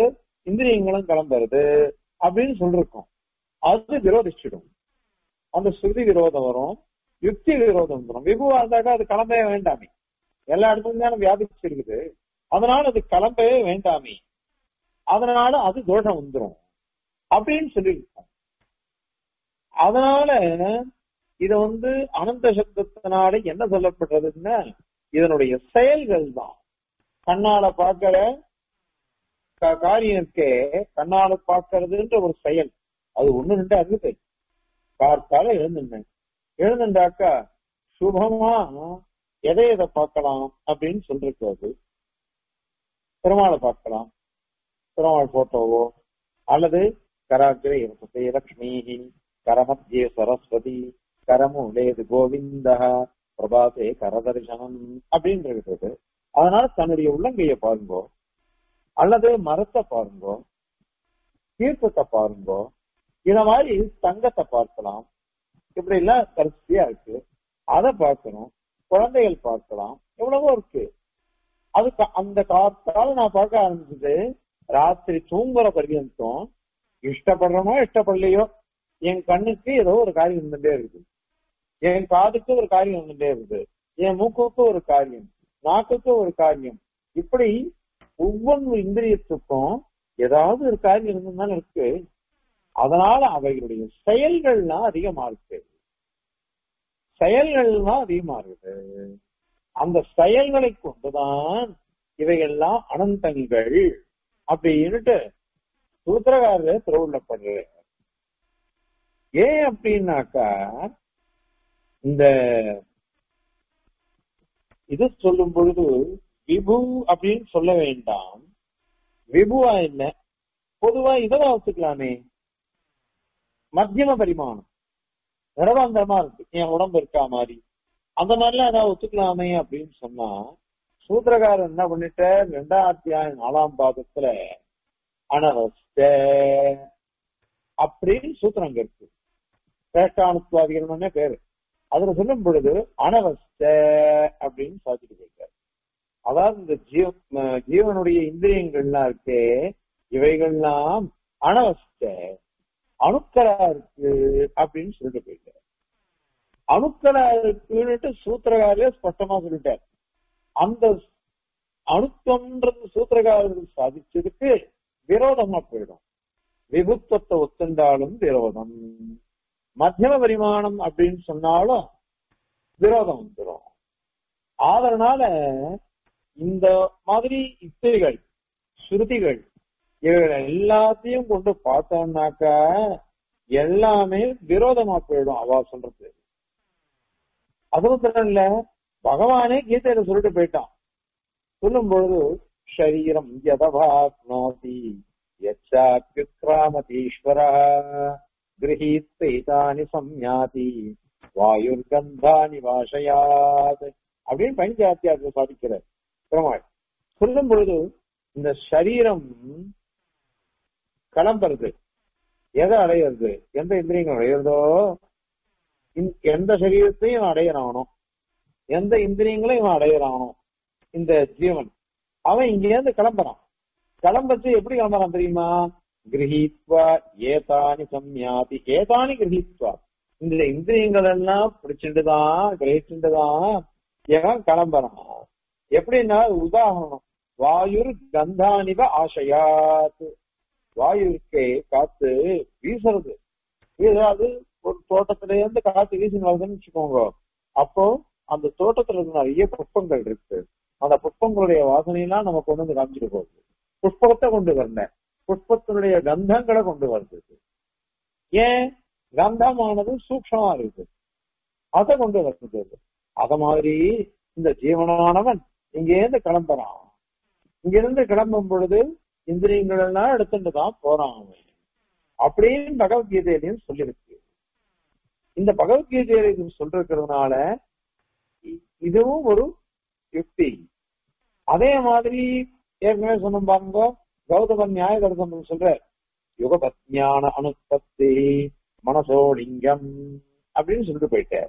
இந்திரியங்களும் கிளம்புறது அப்படின்னு சொல்லிருக்கோம் அது விரோதிச்சிடும் அந்த ஸ்ருதி விரோதம் வரும் யுக்தி விரோதம் வரும் விபுவா இருந்தாக்கா அது கிளம்பவே வேண்டாமே எல்லா இடத்துலயும் தானே வியாபிச்சிருக்குது அதனால அது கிளம்பவே வேண்டாமே அதனால அது தோஷம் வந்துடும் அப்படின்னு சொல்லியிருக்கோம் அதனால இத வந்து அனந்த சப்தத்தினால என்ன சொல்லப்படுறதுன்னா இதனுடைய செயல்கள் தான் கண்ணால பாக்கிற கா- காரியம் இருக்கே கண்ணால பாக்குறதுன்ற ஒரு செயல் அது ஒண்ணு ரெண்டு இருக்குது பார்த்தால எழுந்துட்டேன் எழுந்துட்டாக்கா சுபமா எதை எதை பார்க்கலாம் அப்படின்னு சொல்லிருக்கிறது பெருமாளை பார்க்கலாம் பெருமாள் போட்டோவோ அல்லது கராகிரே வசதே லக்ஷ்மி கரமத்தியே சரஸ்வதி கரமூலேது கோவிந்தா பிரபாசே கரதர்சனம் அப்படின்னு இருக்கிறது அதனால தன்னுடைய உள்ளங்கையை பாருங்கோ அல்லது மரத்தை பாருங்கோ தீர்த்தத்தை பாருங்கோ இத மாதிரி தங்கத்தை பார்க்கலாம் இப்படி எல்லாம் வரிசையா இருக்கு அதை பார்க்கணும் குழந்தைகள் பார்க்கலாம் எவ்வளவோ இருக்கு அது க- அந்த காத்தால நான் பார்க்க ஆரம்பிச்சது ராத்திரி தூங்குற பர்யந்தம் இஷ்டப்படுறனோ இஷ்டப்படலையோ என் கண்ணுக்கு ஏதோ ஒரு காரியம் இருந்துட்டே இருக்குது என் காதுக்கு ஒரு காரியம் வந்துட்டே இருக்குது என் மூக்குக்கு ஒரு காரியம் நாக்குக்கு ஒரு காரியம் இப்படி ஒவ்வொரு இந்திரியத்துக்கும் ஏதாவது ஒரு காரியம் இருந்துதான் இருக்கு அதனால அவைகளுடைய செயல்கள்லாம் அதிகமா இருக்கு செயல்கள்லாம் அதிகமா இருக்குது அந்த செயல்களை கொண்டுதான் இவைகள்லாம் அனந்தங்கள் அப்படின்னுட்டு சூத்திரகாரர் திருவுள்ளப்படுற ஏன் அப்படின்னாக்கா இந்த இது சொல்லும் பொழுது விபு அப்படின்னு சொல்ல வேண்டாம் விபுவா என்ன பொதுவா இதெல்லாம் வச்சுக்கலாமே மத்தியம பரிமாணம் நிரவாந்தரமா இருக்கு என் உடம்பு இருக்கா மாதிரி அந்த மாதிரிலாம் ஏதாவது ஒத்துக்கலாமே அப்படின்னு சொன்னா சூத்திரகாரர் என்ன பண்ணிட்ட ரெண்டாம் அத்தியாயம் நாலாம் பாகத்துல அனவஸ்த அப்படின்னு சூத்திரம் அங்க இருக்கு சேஷ்டானுத்வாதிகள்னே பேரு அதுல சொல்லும் பொழுது அனவஸ்த அப்படின்னு சாதிட்டு போயிருக்காரு அதாவது இந்த ஜீவ ம- ஜீவனுடைய இந்திரியங்கள்லாம் இருக்கே இவைகள்லாம் அனவஸ்த அணுக்களா இருக்கு அப்படின்னு சொல்லிட்டு போயிருக்காரு அணுக்களா இருக்குன்னுட்டு சூத்திரகாரிலே ஸ்பஷ்டமா சொல்லிட்டார் அந்த அணுத்தம்ன்றது சூத்திரகாரர்கள் சாதிச்சதுக்கு விரோதமா போயிடும் விபுத்தத்தை ஒத்துண்டாலும் விரோதம் மத்தியம பரிமாணம் அப்படின்னு சொன்னாலும் விரோதம் வந்துடும் அதனால இந்த மாதிரி யுக்திகள் ஸ்ருதிகள் இவைகள் எல்லாத்தையும் கொண்டு பார்த்தோம்னாக்கா எல்லாமே விரோதமா போயிடும் அவா சொல்றது அது மாத்திரம் இல்ல பகவானே கீதையில சொல்லிட்டு போயிட்டான் சொல்லும் பொழுது ஷரீரம் யதபாப்னோதி யச்சாப்யுக்ராமதீஸ்வர கிரகீத்வைதானி சம்யாதி வாயுர்கந்தானி வாசயாத் அப்படின்னு பஞ்சாத்தியாரத்தை சாதிக்கிறார் பெருமாள் சொல்லும் பொழுது இந்த சரீரம் கிளம்புறது எதை அடையிறது எந்த இந்திரியங்கள் அடையிறதோ இந்த- எந்த சரீரத்தையும் இவன் அடையிறானோ எந்த இந்திரியங்களையும் இவன் அடையிறானோ இந்த ஜீவன் அவன் இங்க இருந்து கிளம்புறான் கிளம்பச்சு எப்படி கிளம்புறான் தெரியுமா கிரகித்வா ஏதானி சம்யாதி ஏதானி கிரகித்வா இந்த இந்திரியங்கள் எல்லாம் பிடிச்சிட்டுதான் கிரகிச்சுட்டுதான் இவன் கிளம்புறான் எப்படின்னா உதாரணம் வாயுர் கந்தானிவ ஆசையாத் வாயு இருக்கே காத்து வீசுறது வீசாது ஒரு தோட்டத்துல இருந்து காத்து வீசின்னு வருதுன்னு வச்சுக்கோங்க அப்போ அந்த தோட்டத்துல இருந்து நிறைய புஷ்பங்கள் இருக்கு அந்த புஷ்பங்களுடைய வாசனையெல்லாம் நம்ம கொண்டு வந்து காமிச்சிட்டு போகுது புஷ்பத்தை கொண்டு வரல புஷ்பத்தினுடைய கந்தங்களை கொண்டு வருது ஏன் கந்தமானது சூக்ஷமா இருக்கு அதை கொண்டு வருது அத மாதிரி இந்த ஜீவனானவன் இங்கேருந்து கிளம்புறான் இங்கிருந்து கிளம்பும் பொழுது இந்திரியங்கள் எல்லாம் எடுத்துட்டு தான் போறான் அவன் அப்படின்னு பகவத்கீதையிலையும் சொல்லியிருக்கு இந்த பகவத்கீதையில இது சொல்லிருக்கிறதுனால இ- இதுவும் ஒரு யுக்தி அதே மாதிரி ஏற்கனவே சொன்ன பாருங்க கௌதம நியாய தர்சனம் சொல்ற யுகபத்ஞான அனுபத்தி மனசோலிங்கம் அப்படின்னு சொல்லிட்டு போயிட்டார்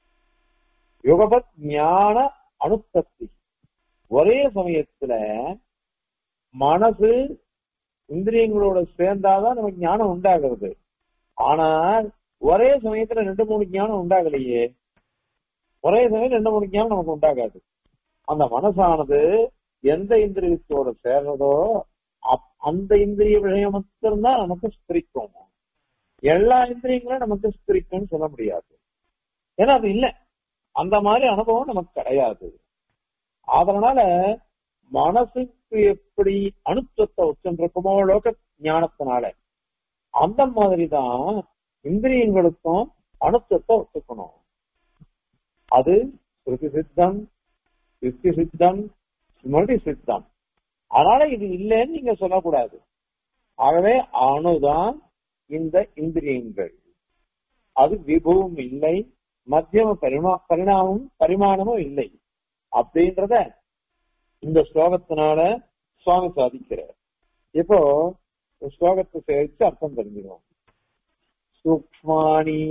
யுகபத் ஞான அனுபத்தி ஒரே சமயத்துல மனசு இந்திரியங்களோட சேர்ந்தாதான் நமக்கு ஞானம் உண்டாகிறது ஆனால் ஒரே சமயத்துல ரெண்டு மூணு ஞானம் உண்டாகலையே ஒரே சமயம் ரெண்டு மூணு ஞானம் நமக்கு உண்டாகாது அந்த மனசானது எந்த இந்திரியத்தோட சேர்றதோ அப்- அந்த இந்திரிய விஷயம் மட்டும்தான் நமக்கு ஸ்திரிக்கும் எல்லா இந்திரியங்களும் நமக்கு ஸ்திரிக்கும்னு சொல்ல முடியாது ஏன்னா அது இல்ல அந்த மாதிரி அனுபவம் நமக்கு கிடையாது அதனால மனசுக்கு எப்படி அணுத்தத்தை வச்சுருக்குமோ லோக ஞானத்தினால அந்த மாதிரிதான் இந்திரியங்களுக்கும் அணுத்தத்தை ஒத்துக்கணும் அது ஸ்ருதி சித்தம் யுக்தி சித்தம் ஸ்மிருதி சித்தம் அதனால இது இல்லைன்னு நீங்க சொல்லக்கூடாது ஆகவே அணுதான் இந்த இந்திரியங்கள் அது விபுவும் இல்லை மத்தியம பரிமா பரிணாமம் பரிமாணமும் இல்லை அப்படின்றத இந்த ஸ்லோகத்தினால சுவாமி சாதிக்கிறார் இப்போ இந்த ஸ்லோகத்தை சேர்த்து அர்த்தம் தெரிஞ்சுக்கணும் சூக்மாணி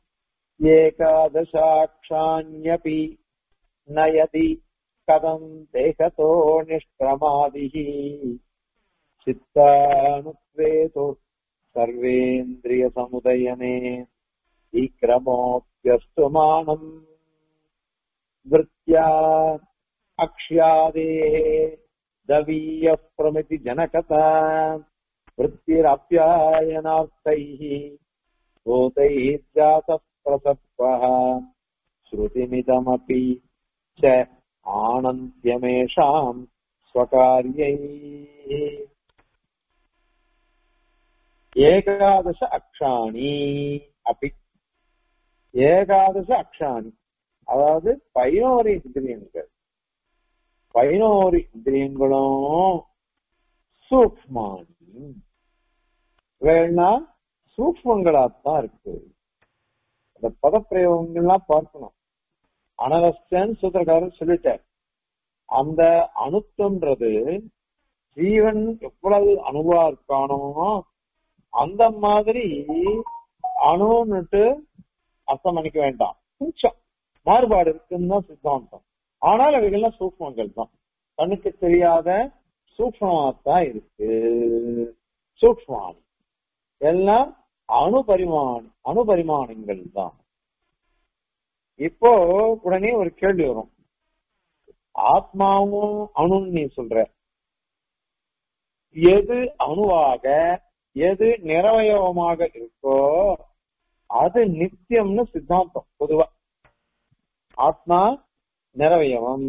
ஏகாதசாட்சாண்யபி நயதி கதம் தேகதோ நிஷ்பிரமாதிः சித்தானுத்வேதோ சர்வேந்திரிய சமுதயமே விக்ரமோऽप्यस्तुमानम् वृत्त्या अक्ष्यादेः दवीयः प्रमिति जनकता वृत्तिरप्यायनार्थैः भूतैः जातः प्रसत्त्वः श्रुतिमिदमपि च आनन्त्यमेषाम् स्वकार्यैः ஏகாதச அக்ஷாணி அப்படி ஏகாதச அக்ஷாணி அதாவது பதினோரு இந்திரியங்கள் பதினோரு இந்திரியங்களும் சூக்மானி வேணா சூக்மங்களாத்தான் இருக்கு அந்த பதப்பிரயோகங்கள்லாம் பார்க்கணும் அனவஸ்தன் சூத்திரக்காரர் சொல்லிட்டார் அந்த அணுத்தன்றது ஜீவன் எவ்வளவு அணுவா இருக்கானோ அந்த மாதிரி அணுன்னுட்டு அர்த்தம் பண்ணிக்க வேண்டாம் கொஞ்சம் மாறுபாடு இருக்குன்னு தான் சித்தாந்தம் ஆனால் அவைகள்லாம் சூக்மங்கள் தான் கண்ணுக்கு தெரியாத சூக்மமாத்தான் இருக்கு சூக்மானி எல்லாம் அணுபரிமாணி அணுபரிமாணங்கள் தான் இப்போ உடனே ஒரு கேள்வி வரும் ஆத்மாவும் அணுன்னு நீ சொல்ற எது அணுவாக எது நிறவயவமாக இருக்கோ அது நித்தியம்னு சித்தாந்தம் பொதுவா ஆத்மா நிறவயவம்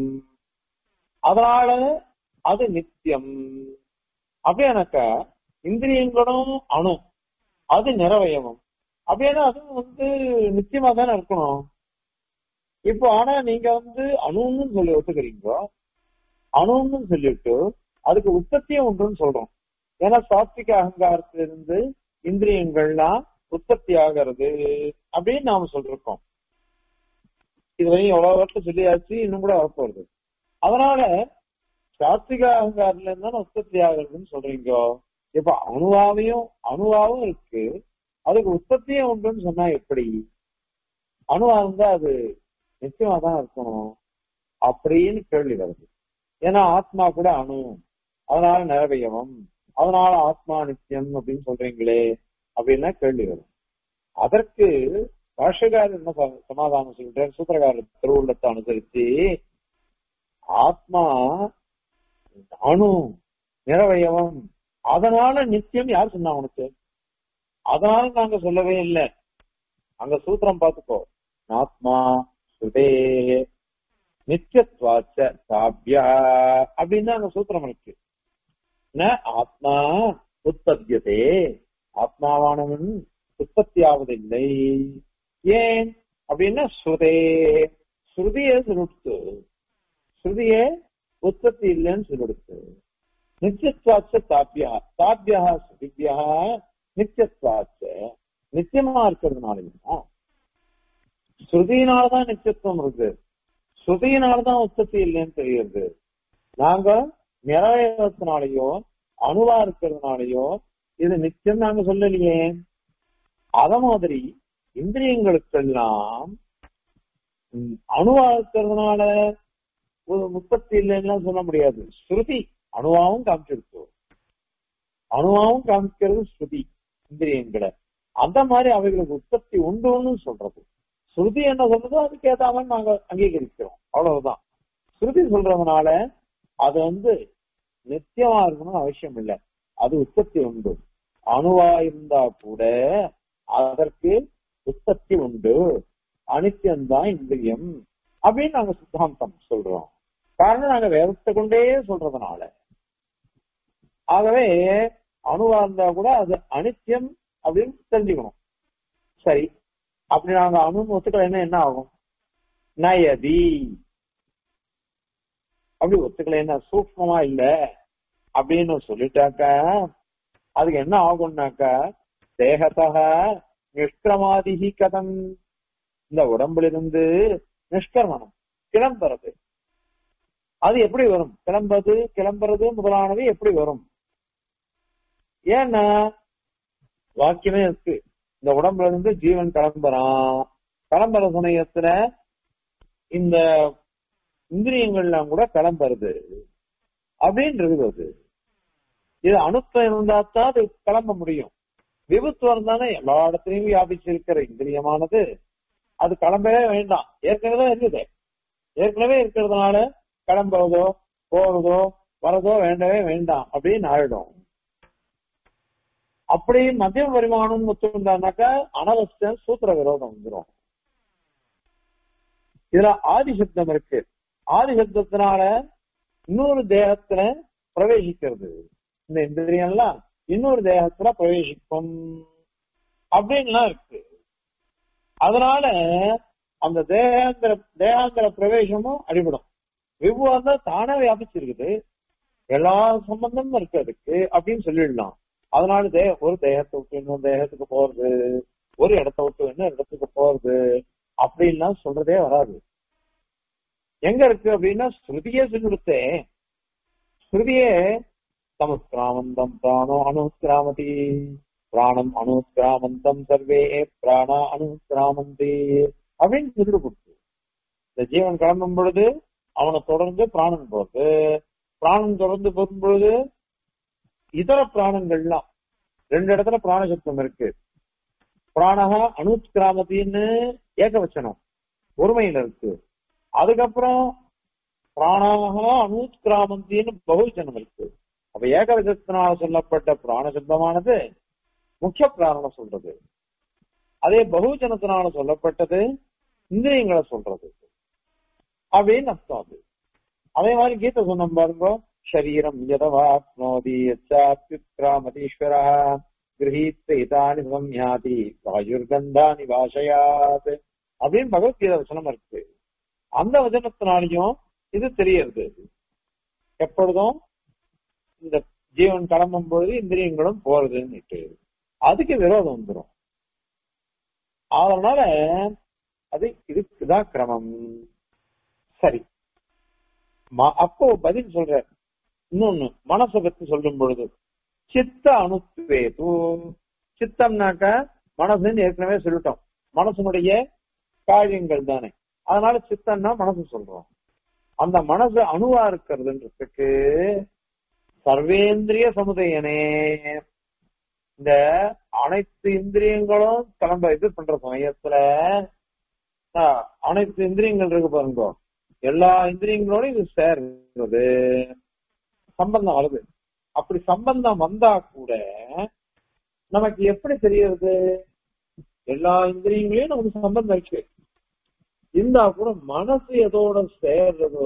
அதனால அது நித்தியம் அப்படியானாக்கா இந்திரியங்களும் அணு அது நிறவயவம் அப்படின்னா அது வந்து நித்தியமா தானே இருக்கணும் இப்போ ஆனா நீங்க வந்து அணுன்னு சொல்லி ஒத்துக்கிறீங்க அணுன்னு சொல்லிட்டு அதுக்கு உற்பத்தியே உண்டுன்னு சொல்றோம் ஏன்னா சாத்விக அகங்காரத்திலிருந்து இந்திரியங்கள்லாம் உற்பத்தி ஆகிறது அப்படின்னு நாம சொல்லிருக்கோம் இதுவரையும் எவ்வளவு வருஷம் சொல்லியாச்சு இன்னும் கூட வரப்போறது அதனால சாத்விக அகங்காரத்துல இருந்தா உற்பத்தி ஆகுறதுன்னு சொல்றீங்க இப்ப அணுவாவையும் அணுவாவும் இருக்கு அதுக்கு உற்பத்தியே உண்டுன்னு சொன்னா எப்படி அணுவா இருந்தா அது நிச்சயமா தான் இருக்கணும் அப்படின்னு கேள்வி வருது ஏன்னா ஆத்மா கூட அணு அதனால நிறவயவம் அதனால ஆத்மா நித்தியம் அப்படின்னு சொல்றீங்களே அப்படின்னா கேள்வி வரும் அதற்கு பாஷகாரர் என்ன ச- சமாதானம் சொல்லிட்டார் சூத்திரகாரர் திருவுள்ளத்தை அனுசரிச்சு ஆத்மா அணு நிறவயவம் அதனால நித்தியம் யார் சொன்னா உனக்கு அதனால நாங்க சொல்லவே இல்லை அங்க சூத்திரம் பார்த்துக்கோ ஆத்மா சுதே நித்தியத்வாச்ச காவ்யா அப்படின்னு தான் அங்க சூத்திரம் இருக்கு ந ஆத்மா உற்பத்தியதே ஆத்மாவானவன் உற்பத்தி ஆவதில்லை ஏன் அப்படின்னா ஸ்ருதே ஸ்ருதியே சொல்லிடுத்து ஸ்ருதியே உற்பத்தி இல்லைன்னு சொல்லிடுத்து நித்தியத்வாச்ச தாப்பியா தாப்பியா ஸ்ருதிபியா நித்தியத்வாச்ச நித்தியமா இருக்கிறதுனாலையும் ஸ்ருதியினாலதான் நித்தியத்துவம் இருக்கு ஸ்ருதியினாலதான் உற்பத்தி இல்லைன்னு தெரியுது நாங்க நிறைவேறத்தினாலேயோ அணுவா இருக்கிறதுனாலயோ இது நிச்சயம் நாங்க சொல்லலையே அத மாதிரி இந்திரியங்களுக்கெல்லாம் ம், அணுவா இருக்கிறதுனால ஒரு முப்பத்தி இல்லைன்னா சொல்ல முடியாது ஸ்ருதி அணுவாவும் காமிச்சிருக்கு அணுவாவும் காமிக்கிறது ஸ்ருதி இந்திரியங்களை அந்த மாதிரி அவைகளுக்கு உற்பத்தி உண்டுன்னு சொல்றது ஸ்ருதி என்ன சொல்றதோ அதுக்கு ஏத்த மாதிரி நாங்க அங்கீகரிக்கிறோம் அவ்வளவுதான் ஸ்ருதி சொல்றதுனால அது வந்து நித்தியமா இருக்கணும்னு அவசியம் இல்லை அது உற்பத்தி உண்டு அணுவா இருந்தா கூட அதற்கு உற்பத்தி உண்டு அனித்தியம்தான் இந்திரியம் அப்படின்னு நாங்க சித்தாந்தம் சொல்றோம் காரணம் நாங்க வேதத்தை கொண்டே சொல்றதுனால ஆகவே அணுவா இருந்தா கூட அது அனித்தியம் அப்படின்னு தெரிஞ்சுக்கணும் சரி அப்படி நாங்க அணு ஒத்துக்கலைன்னா என்ன ஆகும் நயதி அப்படி ஒத்துக்கலைன்னா சூக்மமா இல்ல அப்படின்னு சொல்லிட்டாக்க அதுக்கு என்ன ஆகும்னாக்கா தேகத்தக நிஷ்கிரமாதிகி கதம் இந்த உடம்பிலிருந்து நிஷ்கர்மணம் கிளம்புறது அது எப்படி வரும் கிளம்புறது கிளம்புறது முதலானது எப்படி வரும் ஏன்னா வாக்கியமே இருக்கு இந்த உடம்புல இருந்து ஜீவன் கிளம்புறான் கிளம்புற சமயத்துல இந்த இந்திரியங்கள்லாம் கூட கிளம்புறது அப்படின்றது அது இது அணுத்தம் இருந்தா தான் அது கிளம்ப முடியும் விபத்துவம் தானே எல்லா இடத்துலயும் வியாபிச்சிருக்கிற இந்திரியமானது அது கிளம்பவே வேண்டாம் ஏற்கனவே இருக்குது ஏற்கனவே இருக்கிறதுனால கிளம்புறதோ போறதோ வரதோ வேண்டவே வேண்டாம் அப்படின்னு ஆயிடும் அப்படி மத்திய பரிமாணம் ஒத்துண்டானாக்கா அனவஸ்த சூத்திர விரோதம் வந்துடும் இதுல ஆதிசப்தம் இருக்கு ஆதிசப்தத்தினால இன்னொரு தேகத்துல பிரவேசிக்கிறது இந்த இந்திரியம்லாம் இன்னொரு தேகத்துல பிரவேசிக்கும் அப்படின்லாம் இருக்கு அதனால அந்த தேகாந்திர தேகாந்திர பிரவேசமும் அடிபடும் விபுவாக தானே வியாபிச்சிருக்குது எல்லா சம்பந்தமும் இருக்கு அதுக்கு அப்படின்னு சொல்லிடலாம் அதனால தே ஒரு தேகத்தை விட்டு இன்னொரு தேகத்துக்கு போறது ஒரு இடத்த விட்டு இன்னொரு இடத்துக்கு போறது அப்படின்லாம் சொல்றதே வராது எங்க இருக்கு அப்படின்னா ஸ்ருதியே சொல்லிடுத்தே ஸ்ருதியே சமுத்கிராமந்தம் பிராணோ அணுக்கிராமதி பிராணம் அணுக்கிராமந்தம் சர்வே பிராணா அணுக்கிராமந்தி அப்படின்னு சொல்லிட்டு கொடுத்து இந்த ஜீவன் கிளம்பும் பொழுது அவனை தொடர்ந்து பிராணன் போறது பிராணன் தொடர்ந்து போகும் பொழுது இதர பிராணங்கள்லாம் ரெண்டு இடத்துல பிராணசப்தம் இருக்கு பிராணகா அணுக்கிராமத்தின்னு ஏகவச்சனம் ஒருமையில இருக்கு அதுக்கப்புறம் பிராணாக அணுக்கிராமந்தின்னு பகுஜனம் இருக்கு அப்ப ஏகவச்சத்தினால சொல்லப்பட்ட பிராணசப்தமானது முக்கிய பிராணம் சொல்றது அதே பகுஜனத்தினால சொல்லப்பட்டது இந்திரியங்களை சொல்றது அப்படின்னு அர்த்தம் அது அதே மாதிரி கீதை சொன்ன பாருங்க சரீரம் யதவாப்னோதி யச்சாத்யுத்கிராமதீஸ்வர கிரகீத்தேதானி சம்யாதி வாயுர்கந்தானி வாசயாத் அப்படின்னு பகவத்கீதை வசனம் இருக்கு அந்த வசனத்தினாலையும் இது தெரியறது எப்பொழுதும் இந்த ஜீவன் கிளம்பும் பொழுது இந்திரியங்களும் போறதுன்னு அதுக்கு விரோதம் வந்துடும் அதனால அது இதுக்குதான் கிரமம் சரி அப்போ பதில் சொல்ற இன்னொன்னு மனசை பத்தி சொல்லும் பொழுது சித்த அணுத்வேது சித்தம்னாக்க மனசுன்னு ஏற்கனவே சொல்லிட்டோம் மனசனுடைய காரியங்கள் தானே அதனால சித்தம்னா மனசு சொல்றோம் அந்த மனசு அணுவா இருக்கிறதுன்றதுக்கு சர்வேந்திரிய சமுதையனே இந்த அனைத்து இந்திரியங்களும் கிளம்ப இது பண்ற சமயத்துல அனைத்து இந்திரியங்கள் இருக்கு பாருங்க எல்லா இந்திரியங்களோட இது சேர்றது சம்பந்தம் வருது அப்படி சம்பந்தம் வந்தா கூட நமக்கு எப்படி தெரியறது எல்லா இந்திரியங்களையும் நமக்கு சம்பந்தம் இருக்கு இருந்தா கூட மனசு எதோட சேர்றதோ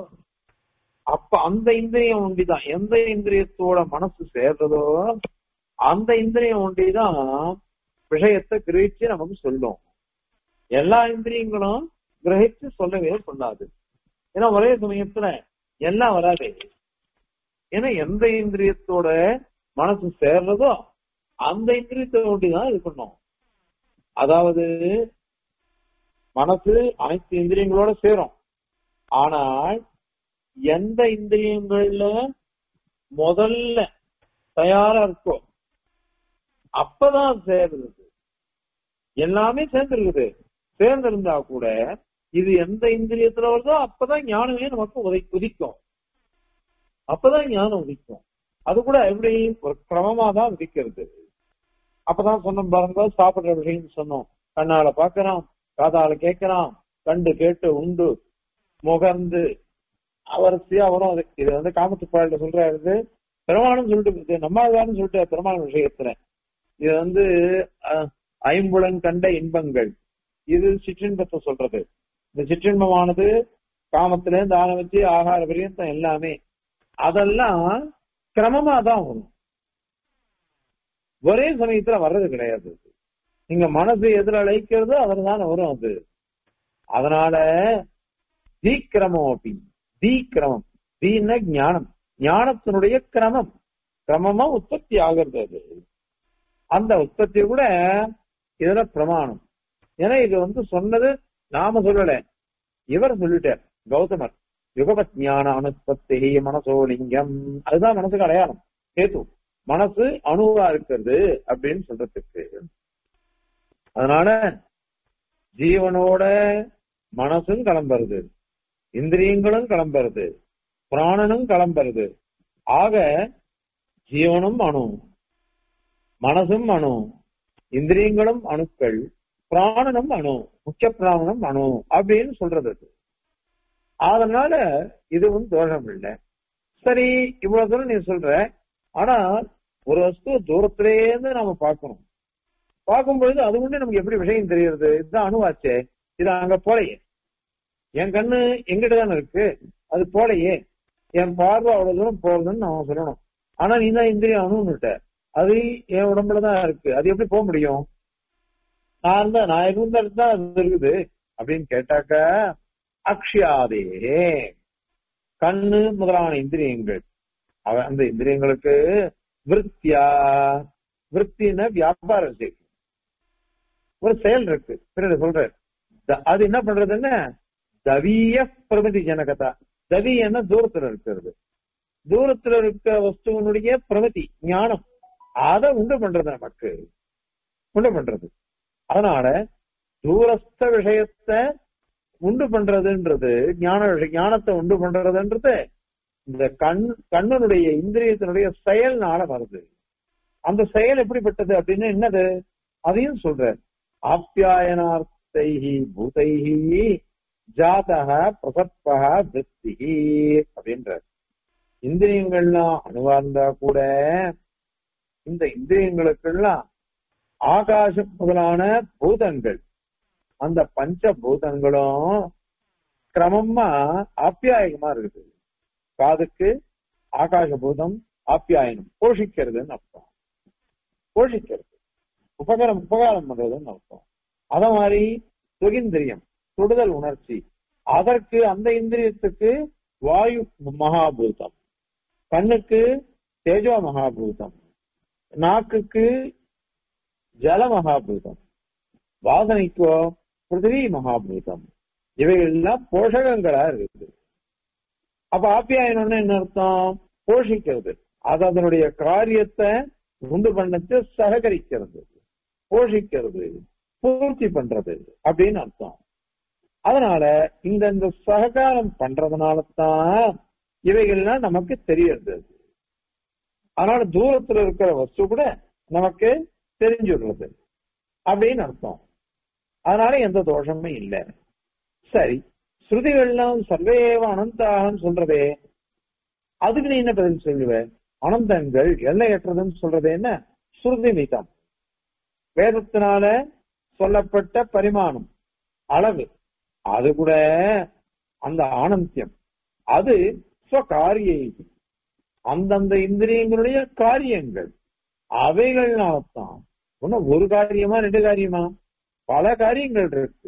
அப்ப அந்த இந்திரியம் ஒண்டிதான் எந்த இந்திரியத்தோட மனசு சேர்றதோ அந்த இந்திரியம் ஒண்டிதான் விஷயத்தை கிரகிச்சு நமக்கு சொல்லும் எல்லா இந்திரியங்களும் கிரகிச்சு சொல்லவே சொல்லாது ஏன்னா ஒரே சமயத்துல எல்லாம் வராது ஏன்னா எந்த இந்திரியத்தோட மனசு சேர்றதோ அந்த இந்திரியத்தை ஒண்டிதான் இது பண்ணும் அதாவது மனசு அனைத்து இந்திரியங்களோட சேரும் ஆனால் எந்த இந்திரியங்கள்ல முதல்ல தயாரா இருக்கோ அப்பதான் சேர்றது எல்லாமே சேர்ந்துருக்குது சேர்ந்திருந்தா கூட இது எந்த இந்திரியத்துல வருதோ அப்பதான் ஞானமே நமக்கு உதை உதிக்கும் அப்பதான் ஞானம் உதிக்கும் அது கூட எப்படி ஒரு கிரமமா தான் விதிக்கிறது அப்பதான் சொன்னோம் பாருங்க சாப்பிடுற விஷயம் சொன்னோம் கண்ணால பாக்குறான் காதால கேட்கிறான் கண்டு கேட்டு உண்டு முகர்ந்து அவரிசையா வரும் அது இது வந்து காமத்துப்பாடில சொல்றாரு பெருமானும் சொல்லிட்டு நம்மாழ்வார்னு சொல்லிட்டு பெருமாள் விஷயத்துல இது வந்து அஹ், ஐம்புலன் கண்ட இன்பங்கள் இது சிற்றின்பத்தை சொல்றது இந்த சிற்றின்பமானது காமத்துல இருந்து ஆரம்பிச்சு ஆகார பரியந்தம் எல்லாமே அதெல்லாம் கிரமமா தான் வரும் ஒரே சமயத்துல வர்றது கிடையாது நீங்க மனசு எதுல அழைக்கிறதோ அதுல தான் வரும் அது அதனால தீக்கிரமம் அப்படி தீக்கிரமம் தீன ஞானம் ஞானத்தினுடைய கிரமம் கிரமமா உற்பத்தி ஆகிறது அது அந்த உற்பத்தி கூட இதுல பிரமாணம் ஏன்னா இது வந்து சொன்னது நாம சொல்லல இவர் சொல்லிட்டார் கௌதமர் யுகபத் ஞான அனுப்பத்தி மனசோலிங்கம் அதுதான் மனசுக்கு அடையாளம் கேத்து மனசு அணுவா இருக்கிறது அப்படின்னு சொல்றதுக்கு அதனால ஜீவனோட மனசும் கிளம்புறது இந்திரியங்களும் கிளம்புறது பிராணனும் கிளம்புறது ஆக ஜீவனும் அணு மனசும் அணு இந்திரியங்களும் அணுக்கள் பிராணனும் அணு முக்கிய பிராணனும் அணு அப்படின்னு சொல்றது அது. அதனால இதுவும் தோஷம் இல்லை சரி இவ்வளவு தூரம் நீ சொல்ற ஆனா ஒரு வஸ்து தூரத்திலேருந்து நாம பார்க்கணும் பார்க்கும் பொழுது அது கொண்டு நமக்கு எப்படி விஷயம் தெரியுது இதுதான் அணுவாச்சே இது அங்க போலையே என் கண்ணு எங்கிட்ட தானே இருக்கு அது போலையே என் பார்வை அவ்வளவு தூரம் போறதுன்னு நான் சொல்லணும் ஆனா நீ தான் இந்திரியம் அணுன்னுட்ட அது என் உடம்புல தான் இருக்கு அது எப்படி போக முடியும் நான் தான் நான் இருந்த இடத்துல தான் அது இருக்குது அப்படின்னு கேட்டாக்க அக்ஷியாதே கண்ணு முதலான இந்திரியங்கள் அவ அந்த இந்திரியங்களுக்கு விருத்தியா விருத்தின வியாபாரம் செய்யும் ஒரு செயல் இருக்கு பிறகு சொல்ற அது என்ன பண்றதுன்னா தவிய பிரமிதி ஜனகதா தவி என்ன தூரத்துல இருக்கிறது தூரத்துல இருக்க வஸ்துவனுடைய பிரமிதி ஞானம் அதை உண்டு பண்றது நமக்கு உண்டு பண்றது அதனால தூரஸ்த விஷயத்தை உண்டு பண்றதுன்றது ஞான விஷ- ஞானத்தை உண்டு பண்றதுன்றது இந்த கண் கண்ணனுடைய இந்திரியத்தினுடைய செயல்னால வருது அந்த செயல் எப்படிப்பட்டது அப்படின்னு என்னது அதையும் சொல்ற ஆப்யாயனார்த்தைஹி பூதைஹி ஜாதக பிரசப்பக விற்பிஹி அப்படின்ற இந்திரியங்கள்லாம் அணுவா இருந்தா கூட இந்த இந்திரியங்களுக்கெல்லாம் ஆகாசம் முதலான பூதங்கள் அந்த பஞ்ச பூதங்களும் கிரமமா ஆப்யாயகமா இருக்குது காதுக்கு ஆகாச பூதம் ஆப்யாயனம் போஷிக்கிறதுன்னு அர்த்தம் போஷிக்கிறது உபகாரம் உபகாரம் பண்றதுன்னு அர்த்தம் அத மாதிரி சுகிந்திரியம் சுடுதல் உணர்ச்சி அதற்கு அந்த இந்திரியத்துக்கு வாயு மகாபூதம் கண்ணுக்கு தேஜோ மகாபூதம் நாக்குக்கு ஜல மகாபூதம் வாசனைக்கோ பிருத்திவி மகாபூதம் இவைகள்லாம் போஷகங்களா இருக்குது அப்ப ஆப்பியாயனம்னு என்ன அர்த்தம் போஷிக்கிறது அது அதனுடைய காரியத்தை உண்டு பண்ணச்சு சககரிக்கிறது போஷிக்கிறது பூர்த்தி பண்றது அப்படின்னு அர்த்தம் அதனால இந்த இந்த சககாரம் பண்றதுனால தான் இவைகள்லாம் நமக்கு தெரியறது அதனால தூரத்துல இருக்கிற வஸ்து கூட நமக்கு தெரிஞ்சுடுறது அப்படின்னு அர்த்தம் அதனால எந்த தோஷமும் இல்லை சரி ஸ்ருதிகள்லாம் சர்வேவ அனந்தாகன்னு சொல்றதே அதுக்கு நீ என்ன பதில் சொல்லுவ அனந்தங்கள் எல்லையற்றதுன்னு சொல்றது என்ன ஸ்ருதி மிதம் வேதத்தினால சொல்லப்பட்ட பரிமாணம் அளவு அது கூட அந்த ஆனந்தியம் அது ஸ்வகாரியை அந்தந்த இந்திரியங்களுடைய காரியங்கள் அவைகள்னால்தான் ஒன்னும் ஒரு காரியமா ரெண்டு காரியமா பல காரியங்கள் இருக்கு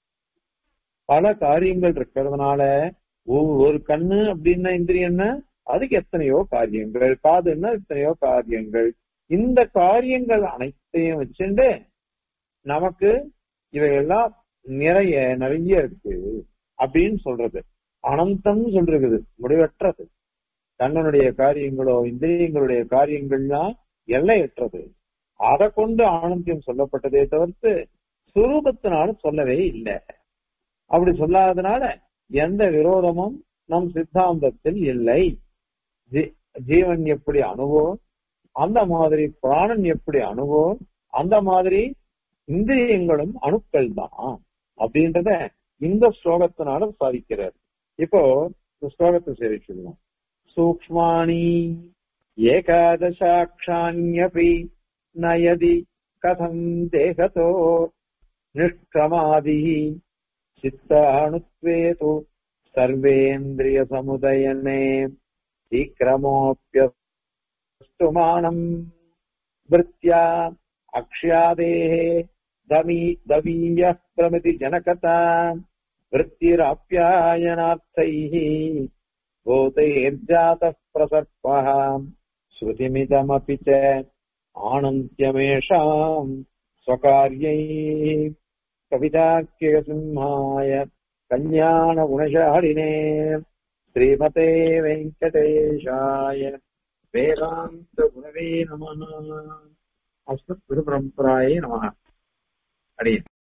பல காரியங்கள் இருக்கிறதுனால ஒ- ஒரு கண்ணு அப்படின்னா இந்திரியம்னா அதுக்கு எத்தனையோ காரியங்கள் காதுன்னா எத்தனையோ காரியங்கள் இந்த காரியங்கள் அனைத்தையும் வச்சுட்டு நமக்கு இவையெல்லாம் நிறைய நிறைய இருக்கு அப்படின்னு சொல்றது அனந்தம் சொல்றது முடிவற்றது கண்ணனுடைய காரியங்களோ இந்திரியங்களுடைய காரியங்கள்லாம் எல்லையற்றது அதை கொண்டு ஆனந்தியம் சொல்லப்பட்டதே தவிர்த்து சுரூபத்தினால சொல்லவே இல்லை அப்படி சொல்லாததுனால எந்த விரோதமும் நம் சித்தாந்தத்தில் இல்லை ஜி- ஜீவன் எப்படி அணுவோ அந்த மாதிரி பிராணன் எப்படி அணுவோ அந்த மாதிரி இந்திரியங்களும் அணுக்கள் தான் அப்படின்றத இந்த ஸ்லோகத்தினால சாதிக்கிறார் இப்போ இந்த ஸ்லோகத்தை சரி சொல்லலாம் சூக்மாணி ஏகாதசாட்சாண்யபி நயதி கதம் தேகதோ நிஷ்கிரமாதி சித்தாணுத்வே து சர்வேந்திரிய சமுதயனே சீக்கிரமோப்பியஸ்துமானம் விருத்தியா அக்ஷ்யாதேः दमी दवीयः प्रमिति जनकता वृत्तिराप्यायनार्थैः भूतैर्जातः प्रसर्पः श्रुतिमिदमपि च आनन्त्यमेषाम् स्वकार्यैः कविताख्यसिंहाय कल्याणगुणशालिने श्रीमते वेङ्कटेशाय वेदान्तगुणवे नमः अस्मत्गुरुपरम्परायै नमः அடியேன்